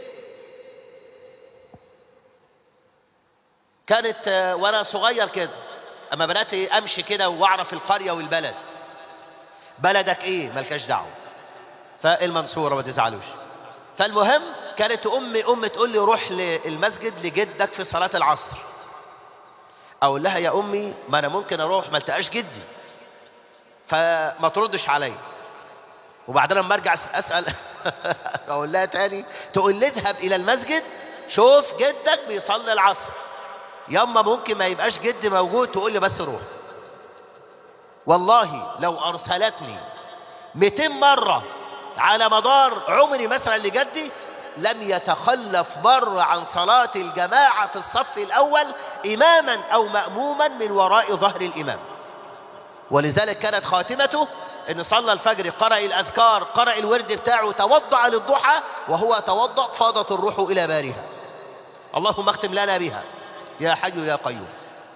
كانت وأنا صغير كده أما بدأت أمشي كده وأعرف القرية والبلد بلدك إيه ملكاش دعوة فالمنصورة ما تزعلوش فالمهم كانت أمي أم تقول لي روح للمسجد لجدك في صلاة العصر أقول لها يا أمي ما أنا ممكن أروح ما التقاش جدي فما تردش عليا وبعدين لما ارجع اسال اقول لها تاني تقول لي اذهب الى المسجد شوف جدك بيصلي العصر ياما ممكن ما يبقاش جدي موجود تقول لي بس روح والله لو ارسلتني 200 مره على مدار عمري مثلا لجدي لم يتخلف مرة عن صلاة الجماعة في الصف الأول إماما أو مأموما من وراء ظهر الإمام ولذلك كانت خاتمته ان صلى الفجر قرأ الاذكار قرأ الورد بتاعه توضع للضحى وهو توضأ فاضت الروح الى بارها اللهم اختم لنا بها يا حي يا قيوم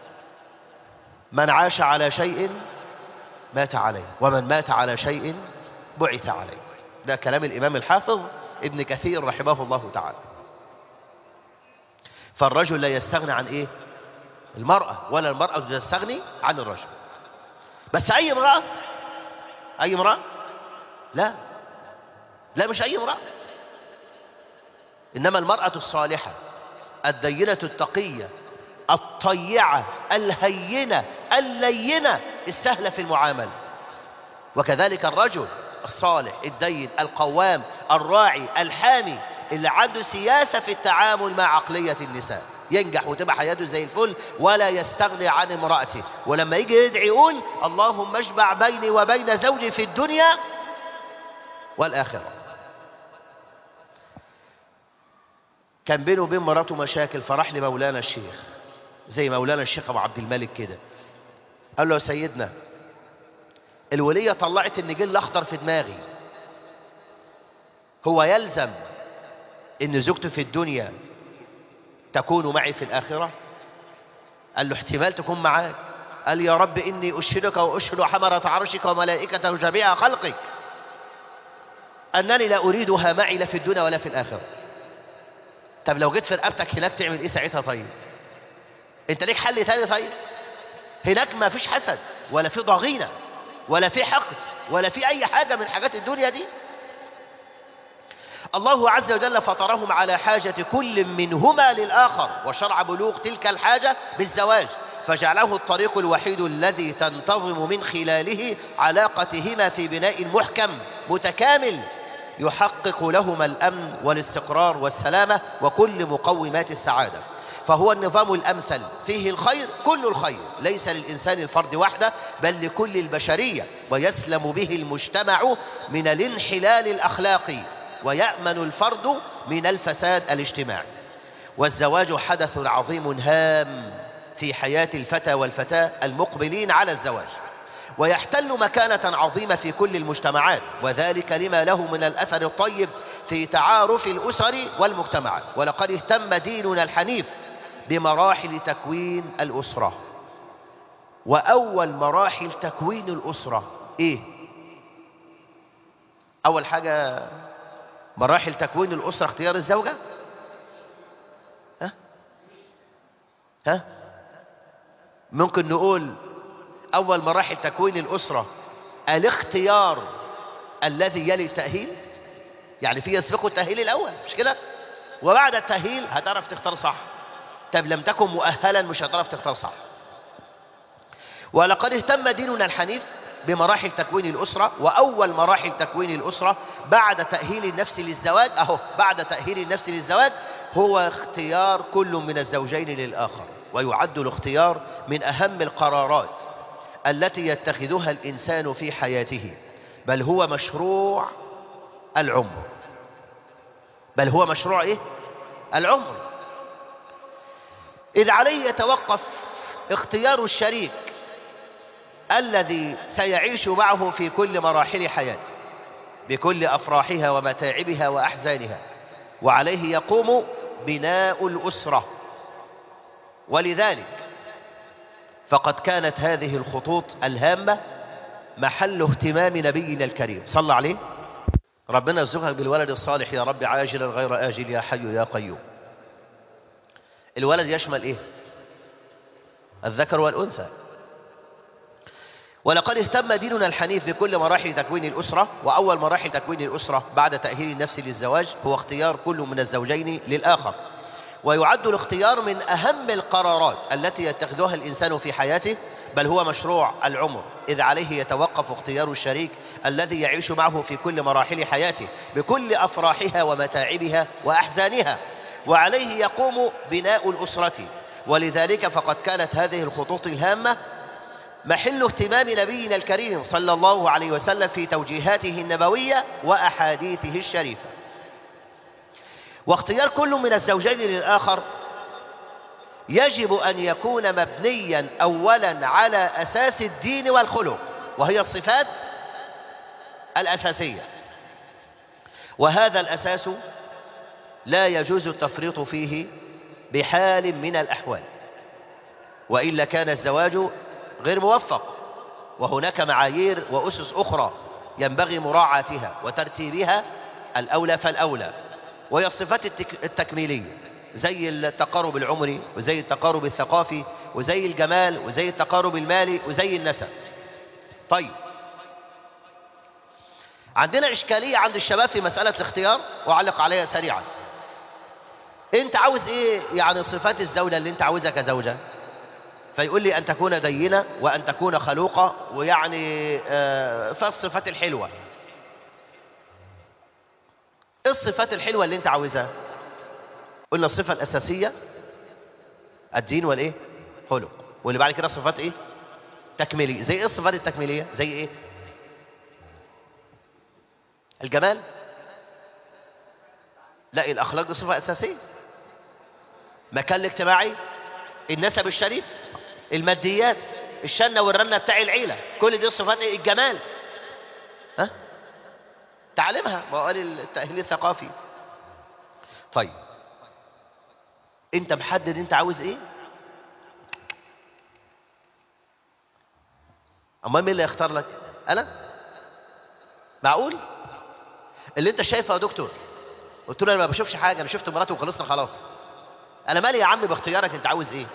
من عاش على شيء مات عليه ومن مات على شيء بعث عليه ده كلام الامام الحافظ ابن كثير رحمه الله تعالى فالرجل لا يستغني عن ايه المرأة ولا المرأة تستغني عن الرجل بس اي امرأة اي امرأة لا لا مش اي امرأة انما المرأة الصالحة الدينة التقية الطيعة الهينة اللينة السهلة في المعاملة وكذلك الرجل الصالح الدين القوام الراعي الحامي اللي عنده سياسة في التعامل مع عقلية النساء ينجح وتبقى حياته زي الفل ولا يستغني عن امرأته ولما يجي يدعي يقول اللهم اشبع بيني وبين زوجي في الدنيا والآخرة كان بينه وبين مراته مشاكل فراح لمولانا الشيخ زي مولانا الشيخ ابو عبد الملك كده قال له يا سيدنا الولية طلعت النجيل الأخضر في دماغي هو يلزم إن زوجته في الدنيا تكون معي في الآخرة قال له احتمال تكون معاك قال يا رب إني أشهدك وأشهد حمرة عرشك وملائكته جميع خلقك أنني لا أريدها معي لا في الدنيا ولا في الآخرة طب لو جيت في رقبتك هناك تعمل إيه ساعتها طيب أنت ليك حل تاني طيب هناك ما فيش حسد ولا في ضغينة ولا في حقد ولا في أي حاجة من حاجات الدنيا دي الله عز وجل فطرهم على حاجة كل منهما للآخر وشرع بلوغ تلك الحاجة بالزواج فجعله الطريق الوحيد الذي تنتظم من خلاله علاقتهما في بناء محكم متكامل يحقق لهما الأمن والاستقرار والسلامة وكل مقومات السعادة فهو النظام الأمثل فيه الخير كل الخير ليس للإنسان الفرد وحده بل لكل البشرية ويسلم به المجتمع من الانحلال الأخلاقي ويأمن الفرد من الفساد الاجتماعي والزواج حدث عظيم هام في حياة الفتى والفتاة المقبلين على الزواج ويحتل مكانة عظيمة في كل المجتمعات وذلك لما له من الأثر الطيب في تعارف الأسر والمجتمعات ولقد اهتم ديننا الحنيف بمراحل تكوين الأسرة وأول مراحل تكوين الأسرة إيه؟ أول حاجة مراحل تكوين الأسرة اختيار الزوجة ها؟ ها؟ ممكن نقول أول مراحل تكوين الأسرة الاختيار الذي يلي التأهيل يعني في يسبقه التأهيل الأول مش كده وبعد التأهيل هتعرف تختار صح طب لم تكن مؤهلا مش هتعرف تختار صح ولقد اهتم ديننا الحنيف بمراحل تكوين الأسرة وأول مراحل تكوين الأسرة بعد تأهيل النفس للزواج أهو بعد تأهيل النفس للزواج هو اختيار كل من الزوجين للآخر ويعد الاختيار من أهم القرارات التي يتخذها الإنسان في حياته بل هو مشروع العمر بل هو مشروع إيه؟ العمر إذ عليه يتوقف اختيار الشريك الذي سيعيش معه في كل مراحل حياته بكل أفراحها ومتاعبها وأحزانها وعليه يقوم بناء الأسرة ولذلك فقد كانت هذه الخطوط الهامة محل اهتمام نبينا الكريم صلى عليه ربنا يرزقك بالولد الصالح يا رب عاجلا غير آجل يا حي يا قيوم الولد يشمل ايه الذكر والأنثى ولقد اهتم ديننا الحنيف بكل مراحل تكوين الأسرة وأول مراحل تكوين الأسرة بعد تأهيل النفس للزواج هو اختيار كل من الزوجين للآخر ويعد الاختيار من أهم القرارات التي يتخذها الإنسان في حياته بل هو مشروع العمر إذ عليه يتوقف اختيار الشريك الذي يعيش معه في كل مراحل حياته بكل أفراحها ومتاعبها وأحزانها وعليه يقوم بناء الأسرة ولذلك فقد كانت هذه الخطوط الهامة محل اهتمام نبينا الكريم صلى الله عليه وسلم في توجيهاته النبوية وأحاديثه الشريفة واختيار كل من الزوجين للآخر يجب أن يكون مبنيا أولا على أساس الدين والخلق وهي الصفات الأساسية وهذا الأساس لا يجوز التفريط فيه بحال من الأحوال وإلا كان الزواج غير موفق وهناك معايير وأسس أخرى ينبغي مراعاتها وترتيبها الأولى فالأولى وهي الصفات التك... التكميلية زي التقارب العمري وزي التقارب الثقافي وزي الجمال وزي التقارب المالي وزي النسب طيب عندنا إشكالية عند الشباب في مسألة الاختيار وأعلق عليها سريعا انت عاوز ايه يعني صفات الزوجة اللي انت عاوزها كزوجة فيقول لي ان تكون دينة وان تكون خلوقة ويعني آه فالصفات الحلوة ايه الصفات الحلوة اللي انت عاوزها قلنا الصفة الاساسية الدين والايه خلق واللي بعد كده الصفات ايه تكميلية زي ايه الصفات التكميلية زي ايه الجمال لا الأخلاق دي صفة أساسية مكان الاجتماعي النسب الشريف الماديات الشنة والرنة بتاع العيلة كل دي صفات ايه الجمال ها تعلمها ما قال التأهيل الثقافي طيب انت محدد انت عاوز ايه اما مين اللي يختار لك انا معقول اللي انت شايفه يا دكتور قلت له انا ما بشوفش حاجه انا شفت مراتي وخلصنا خلاص انا مالي يا عم باختيارك انت عاوز ايه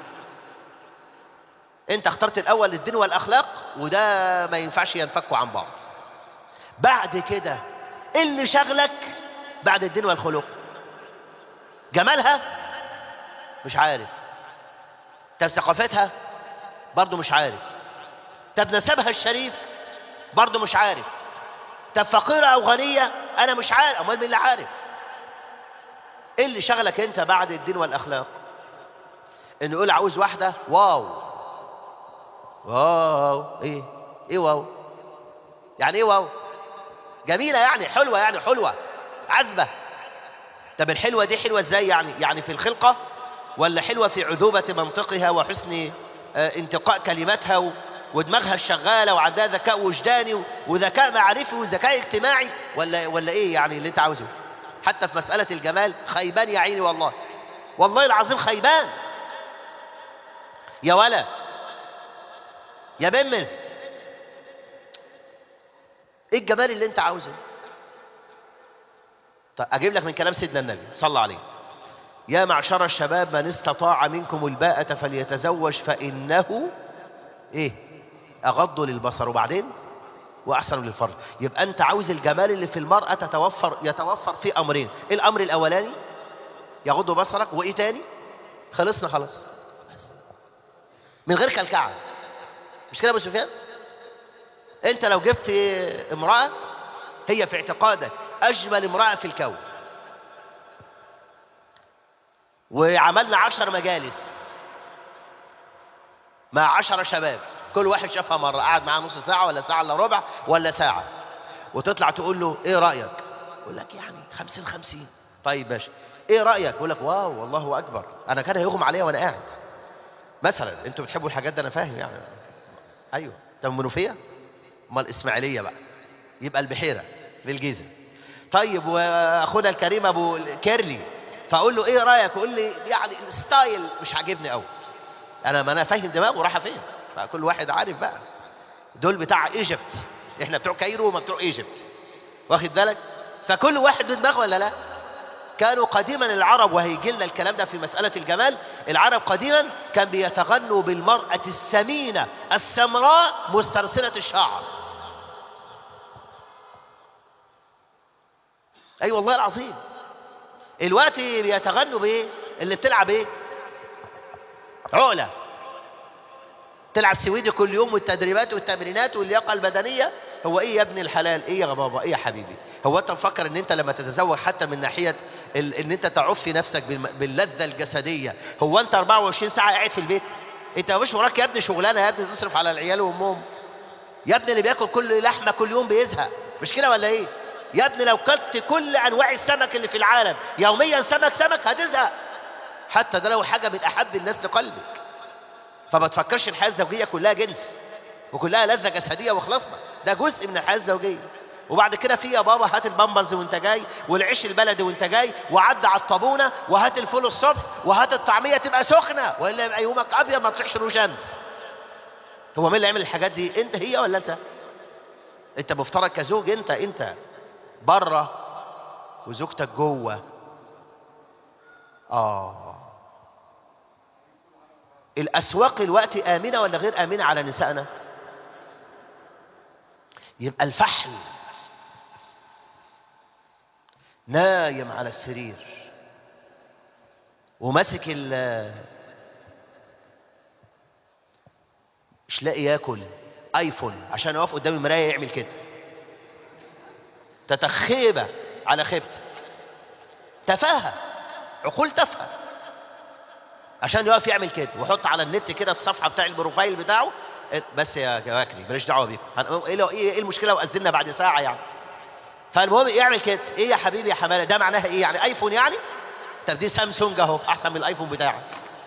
انت اخترت الاول الدين والاخلاق وده ما ينفعش ينفكوا عن بعض بعد كده ايه اللي شغلك بعد الدين والخلق جمالها مش عارف طب ثقافتها برضه مش عارف طب نسبها الشريف برضه مش عارف طب فقيرة أو غنية أنا مش عارف أمال مين اللي عارف إيه اللي شغلك أنت بعد الدين والأخلاق إنه يقول عاوز واحدة واو واو إيه إيه واو يعني إيه واو جميلة يعني حلوة يعني حلوة عذبة طب الحلوة دي حلوة إزاي يعني يعني في الخلقة ولا حلوة في عذوبة منطقها وحسن آه انتقاء كلماتها و... ودماغها الشغالة وعندها ذكاء وجداني وذكاء معرفي وذكاء اجتماعي ولا ولا ايه يعني اللي انت عاوزه حتى في مسألة الجمال خيبان يا عيني والله والله العظيم خيبان يا ولا يا بمس ايه الجمال اللي انت عاوزه طيب اجيب لك من كلام سيدنا النبي صلى عليه يا معشر الشباب من استطاع منكم الباءة فليتزوج فإنه ايه أغض للبصر وبعدين وأحسن للفرج يبقى أنت عاوز الجمال اللي في المرأة تتوفر يتوفر في أمرين إيه الأمر الأولاني يغض بصرك وإيه تاني خلصنا خلاص من غير كلكعة مش كده يا أبو سفيان أنت لو جبت امرأة هي في اعتقادك أجمل امرأة في الكون وعملنا عشر مجالس مع عشرة شباب كل واحد شافها مرة قعد معاه نص ساعة ولا ساعة الا ربع ولا ساعة وتطلع تقول له ايه رأيك يقول لك يعني خمسين خمسين طيب ماشي ايه رأيك يقول لك واو والله اكبر انا كان هيغمى عليا وانا قاعد مثلا انتوا بتحبوا الحاجات ده انا فاهم يعني ايوه طب منوفية امال الاسماعيلية بقى يبقى البحيرة للجيزة طيب واخونا الكريم ابو كيرلي فاقول له ايه رايك يقول لي يعني الستايل مش عاجبني قوي انا ما انا فاهم دماغه رايحه فين فكل واحد عارف بقى دول بتاع ايجيبت احنا بتوع كايرو وما بتوع ايجيبت واخد بالك فكل واحد له دماغه ولا لا كانوا قديما العرب وهيجي لنا الكلام ده في مسألة الجمال العرب قديما كان بيتغنوا بالمرأة السمينة السمراء مسترسلة الشعر أي أيوة والله العظيم الوقت بيتغنوا بإيه اللي بتلعب إيه عقلة تلعب سويدي كل يوم والتدريبات والتمرينات واللياقة البدنية هو ايه يا ابن الحلال ايه يا بابا ايه يا حبيبي هو انت مفكر ان انت لما تتزوج حتى من ناحية ال... ان انت تعفي نفسك بالم... باللذة الجسدية هو انت 24 ساعة قاعد في البيت انت مش وراك يا ابني شغلانة يا ابني تصرف على العيال وامهم يا ابني اللي بياكل كل لحمة كل يوم بيزهق مش كده ولا ايه يا ابني لو كلت كل انواع السمك اللي في العالم يوميا سمك سمك هتزهق حتى ده لو حاجة من احب الناس لقلبك فما تفكرش الحياة الزوجية كلها جنس وكلها لذة جسدية وخلصنا ده جزء من الحياة الزوجية وبعد كده في يا بابا هات البامبرز وانت جاي والعيش البلدي وانت جاي وعد على الطابونة وهات الفول الصبح وهات الطعمية تبقى سخنة والا يبقى يومك ابيض ما تصحش له شمس هو مين اللي يعمل الحاجات دي انت هي ولا انت انت مفترض كزوج انت انت بره وزوجتك جوه اه الأسواق الوقت آمنة ولا غير آمنة على نسائنا يبقى الفحل نايم على السرير وماسك ال مش لاقي ياكل ايفون عشان يقف قدام المرايه يعمل كده تتخيبه على خيبته تفاهه عقول تافهه عشان يقف يعمل كده ويحط على النت كده الصفحه بتاع البروفايل بتاعه بس يا جواكري ماليش دعوه بيكم ايه ايه المشكله واذلنا بعد ساعه يعني فالمهم يعمل كده ايه يا حبيبي يا حماله ده معناها ايه يعني ايفون يعني طب دي سامسونج اهو احسن من الايفون بتاعك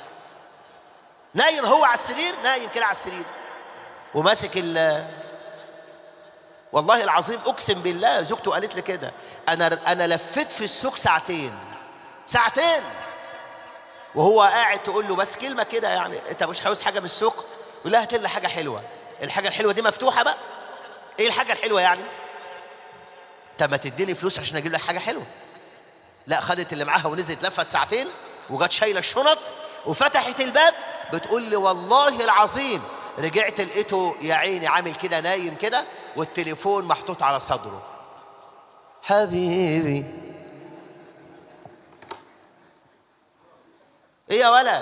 نايم هو على السرير نايم كده على السرير وماسك ال والله العظيم اقسم بالله زوجته قالت لي كده انا انا لفيت في السوق ساعتين ساعتين وهو قاعد تقول له بس كلمه كده يعني انت مش عاوز حاجه من السوق يقول لها هات لي حاجه حلوه الحاجه الحلوه دي مفتوحه بقى ايه الحاجه الحلوه يعني طب ما تديني فلوس عشان اجيب لك حاجه حلوه لا خدت اللي معاها ونزلت لفت ساعتين وجت شايله الشنط وفتحت الباب بتقول لي والله العظيم رجعت لقيته يا عيني عامل كده نايم كده والتليفون محطوط على صدره حبيبي ايه يا ولد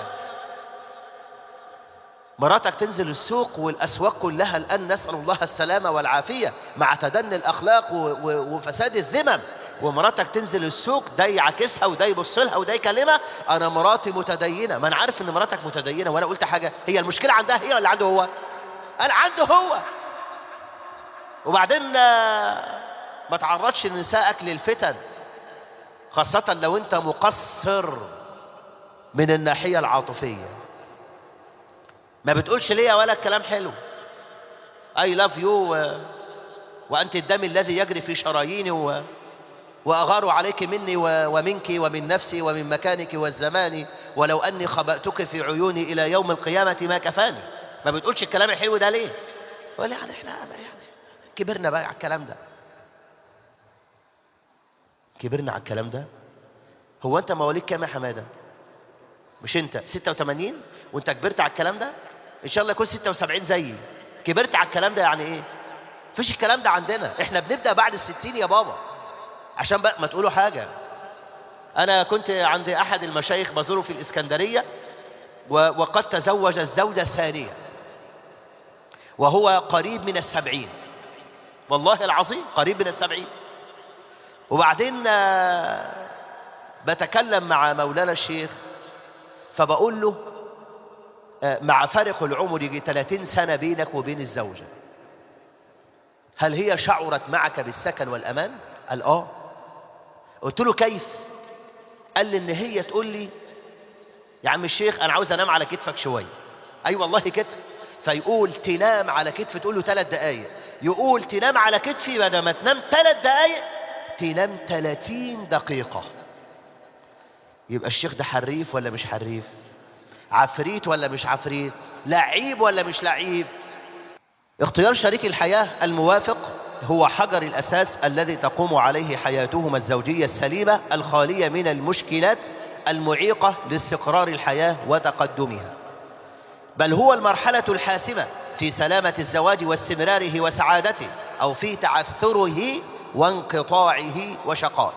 مراتك تنزل السوق والاسواق كلها الان نسال الله السلامه والعافيه مع تدني الاخلاق و- و- وفساد الذمم ومراتك تنزل السوق ده يعاكسها وده يبص لها وده يكلمها انا مراتي متدينه ما انا عارف ان مراتك متدينه وانا قلت حاجه هي المشكله عندها هي ولا عنده هو قال عنده هو وبعدين آه، ما تعرضش نسائك للفتن خاصه لو انت مقصر من الناحيه العاطفيه ما بتقولش ليه يا ولد كلام حلو اي لاف يو وانت الدم الذي يجري في شراييني و... واغار عليك مني و... ومنك ومن نفسي ومن مكانك والزمان ولو اني خبأتك في عيوني الى يوم القيامه ما كفاني ما بتقولش الكلام الحلو ده ليه ولا يعني احنا يعني كبرنا بقى على الكلام ده كبرنا على الكلام ده هو انت مواليد كام يا حماده مش انت 86 وانت كبرت على الكلام ده ان شاء الله يكون 76 زيي كبرت على الكلام ده يعني ايه مفيش الكلام ده عندنا احنا بنبدا بعد الستين يا بابا عشان بقى ما تقولوا حاجه انا كنت عند احد المشايخ بزوره في الاسكندريه و- وقد تزوج الزوجه الثانيه وهو قريب من السبعين والله العظيم قريب من السبعين وبعدين آه، بتكلم مع مولانا الشيخ فبقول له آه، مع فارق العمر يجي 30 سنة بينك وبين الزوجة هل هي شعرت معك بالسكن والأمان؟ قال آه قلت له كيف؟ قال لي إن هي تقول لي يا عم الشيخ أنا عاوز أنام على كتفك شوية أي أيوة والله كتف فيقول تنام على كتف تقول له ثلاث دقايق يقول تنام على كتفي بدل ما تنام ثلاث دقايق تنام 30 دقيقة يبقى الشيخ ده حريف ولا مش حريف عفريت ولا مش عفريت لعيب ولا مش لعيب اختيار شريك الحياة الموافق هو حجر الأساس الذي تقوم عليه حياتهما الزوجية السليمة الخالية من المشكلات المعيقة لاستقرار الحياة وتقدمها بل هو المرحلة الحاسمة في سلامة الزواج واستمراره وسعادته أو في تعثره وانقطاعه وشقائه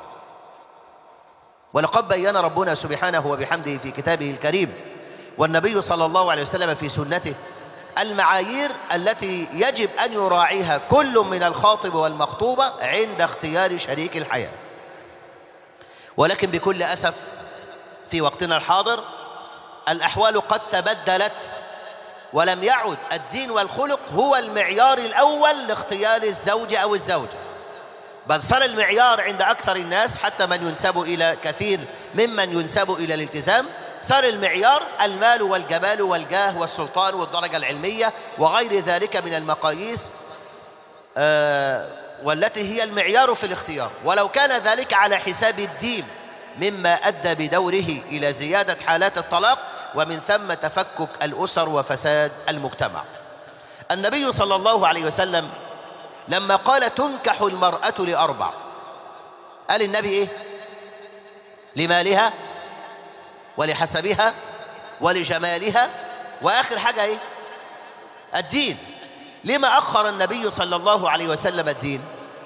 ولقد بين ربنا سبحانه وبحمده في كتابه الكريم والنبي صلى الله عليه وسلم في سنته المعايير التي يجب أن يراعيها كل من الخاطب والمخطوبة عند اختيار شريك الحياة ولكن بكل أسف في وقتنا الحاضر الأحوال قد تبدلت ولم يعد الدين والخلق هو المعيار الأول لاختيار الزوج أو الزوجة بل صار المعيار عند أكثر الناس حتى من ينسب إلى كثير ممن ينسب إلى الالتزام صار المعيار المال والجمال والجاه والسلطان والدرجة العلمية وغير ذلك من المقاييس آه والتي هي المعيار في الاختيار ولو كان ذلك على حساب الدين مما أدى بدوره إلى زيادة حالات الطلاق ومن ثم تفكك الأسر وفساد المجتمع النبي صلى الله عليه وسلم لما قال تنكح المرأة لأربع قال النبي إيه لمالها ولحسبها ولجمالها وآخر حاجة إيه الدين لما أخر النبي صلى الله عليه وسلم الدين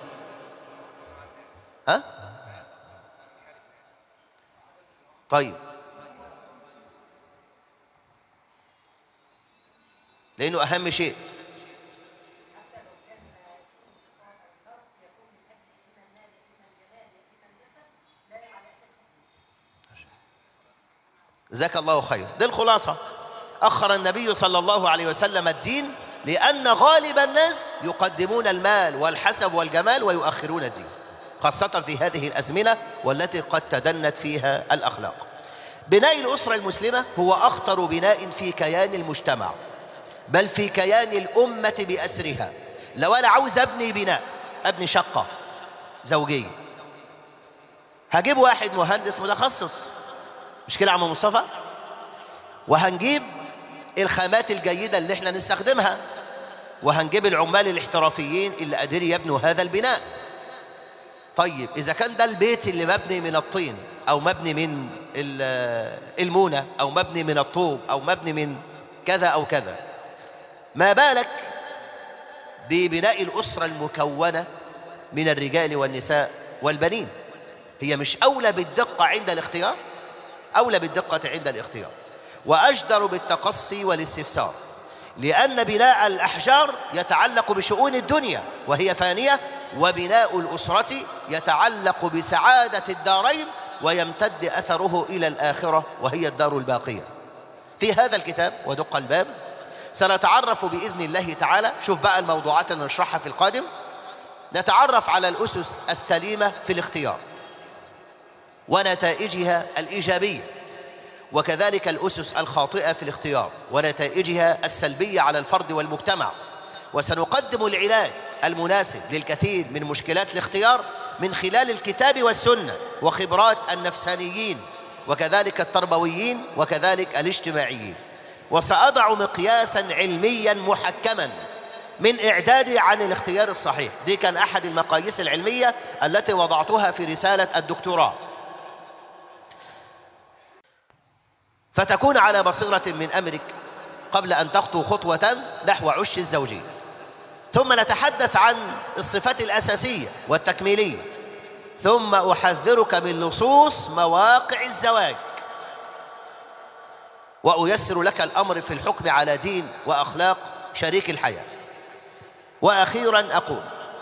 ها طيب لأنه أهم شيء جزاك الله خير دي الخلاصة أخر النبي صلى الله عليه وسلم الدين لأن غالب الناس يقدمون المال والحسب والجمال ويؤخرون الدين خاصة في هذه الأزمنة والتي قد تدنت فيها الأخلاق بناء الأسرة المسلمة هو أخطر بناء في كيان المجتمع بل في كيان الأمة بأسرها لو أنا عاوز أبني بناء أبني شقة زوجية هجيب واحد مهندس متخصص مش كده يا عم مصطفى وهنجيب الخامات الجيدة اللي احنا نستخدمها وهنجيب العمال الاحترافيين اللي قادرين يبنوا هذا البناء طيب إذا كان ده البيت اللي مبني من الطين أو مبني من المونة أو مبني من الطوب أو مبني من كذا أو كذا ما بالك ببناء الأسرة المكونة من الرجال والنساء والبنين هي مش أولى بالدقة عند الاختيار أولى بالدقة عند الاختيار وأجدر بالتقصي والاستفسار لأن بناء الأحجار يتعلق بشؤون الدنيا وهي فانية وبناء الأسرة يتعلق بسعادة الدارين ويمتد أثره إلى الآخرة وهي الدار الباقية في هذا الكتاب ودق الباب سنتعرف بإذن الله تعالى شوف بقى الموضوعات اللي نشرحها في القادم نتعرف على الأسس السليمة في الاختيار ونتائجها الإيجابية وكذلك الأسس الخاطئة في الاختيار ونتائجها السلبية على الفرد والمجتمع وسنقدم العلاج المناسب للكثير من مشكلات الاختيار من خلال الكتاب والسنة وخبرات النفسانيين وكذلك التربويين وكذلك الاجتماعيين وسأضع مقياسا علميا محكما من إعدادي عن الاختيار الصحيح دي كان أحد المقاييس العلمية التي وضعتها في رسالة الدكتوراه فتكون على بصيرة من أمرك قبل أن تخطو خطوة نحو عش الزوجية ثم نتحدث عن الصفات الأساسية والتكميلية ثم أحذرك من لصوص مواقع الزواج وأيسر لك الأمر في الحكم على دين وأخلاق شريك الحياة وأخيرا أقول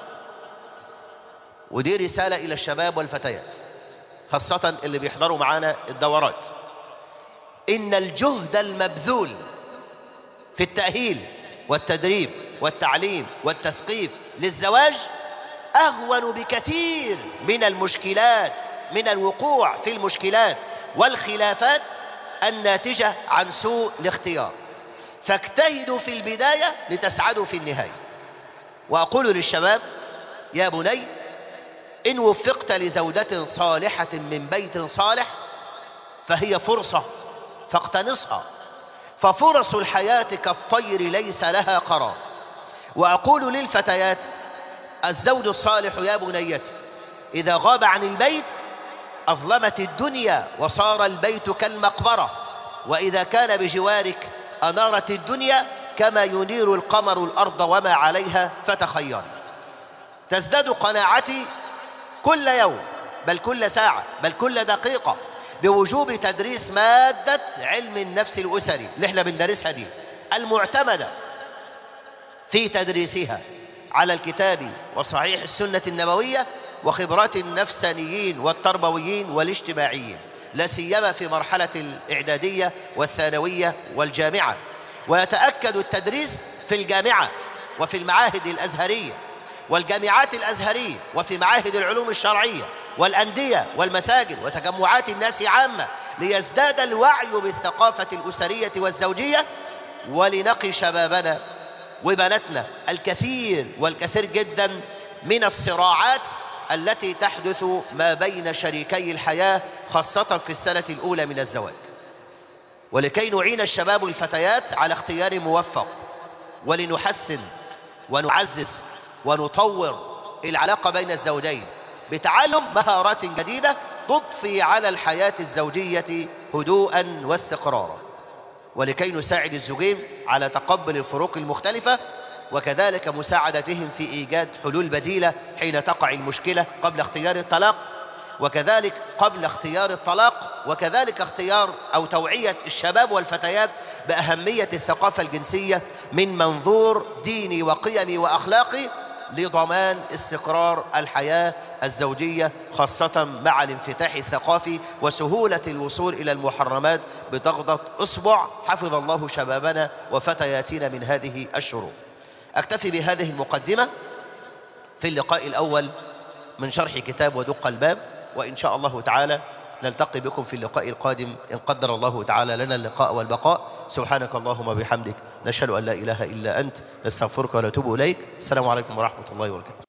ودي رسالة إلى الشباب والفتيات خاصة اللي بيحضروا معانا الدورات إن الجهد المبذول في التأهيل والتدريب والتعليم والتثقيف للزواج أهون بكثير من المشكلات من الوقوع في المشكلات والخلافات الناتجة عن سوء الاختيار فاجتهدوا في البداية لتسعدوا في النهاية وأقول للشباب يا بني إن وفقت لزوجة صالحة من بيت صالح فهي فرصة فاقتنصها ففرص الحياة كالطير ليس لها قرار وأقول للفتيات الزوج الصالح يا بنيتي إذا غاب عن البيت أظلمت الدنيا وصار البيت كالمقبرة وإذا كان بجوارك أنارت الدنيا كما ينير القمر الأرض وما عليها فتخيل تزداد قناعتي كل يوم بل كل ساعة بل كل دقيقة بوجوب تدريس مادة علم النفس الأسري اللي احنا بندرسها دي المعتمدة في تدريسها على الكتاب وصحيح السنة النبوية وخبرات النفسانيين والتربويين والاجتماعيين لا سيما في مرحلة الإعدادية والثانوية والجامعة ويتأكد التدريس في الجامعة وفي المعاهد الأزهرية والجامعات الأزهرية وفي معاهد العلوم الشرعية والأندية والمساجد وتجمعات الناس عامة ليزداد الوعي بالثقافة الأسرية والزوجية ولنقي شبابنا وبناتنا الكثير والكثير جدا من الصراعات التي تحدث ما بين شريكي الحياة خاصة في السنة الأولى من الزواج ولكي نعين الشباب والفتيات على اختيار موفق ولنحسن ونعزز ونطور العلاقة بين الزوجين بتعلم مهارات جديدة تضفي على الحياة الزوجية هدوءا واستقرارا ولكي نساعد الزوجين على تقبل الفروق المختلفة وكذلك مساعدتهم في إيجاد حلول بديلة حين تقع المشكلة قبل اختيار الطلاق وكذلك قبل اختيار الطلاق وكذلك اختيار أو توعية الشباب والفتيات بأهمية الثقافة الجنسية من منظور ديني وقيمي وأخلاقي لضمان استقرار الحياة الزوجية خاصة مع الانفتاح الثقافي وسهولة الوصول إلى المحرمات بضغطة أصبع حفظ الله شبابنا وفتياتنا من هذه الشروط أكتفي بهذه المقدمة في اللقاء الأول من شرح كتاب ودق الباب وإن شاء الله تعالى نلتقي بكم في اللقاء القادم إن قدر الله تعالى لنا اللقاء والبقاء سبحانك اللهم وبحمدك نشهد أن لا إله إلا أنت نستغفرك ونتوب إليك السلام عليكم ورحمة الله وبركاته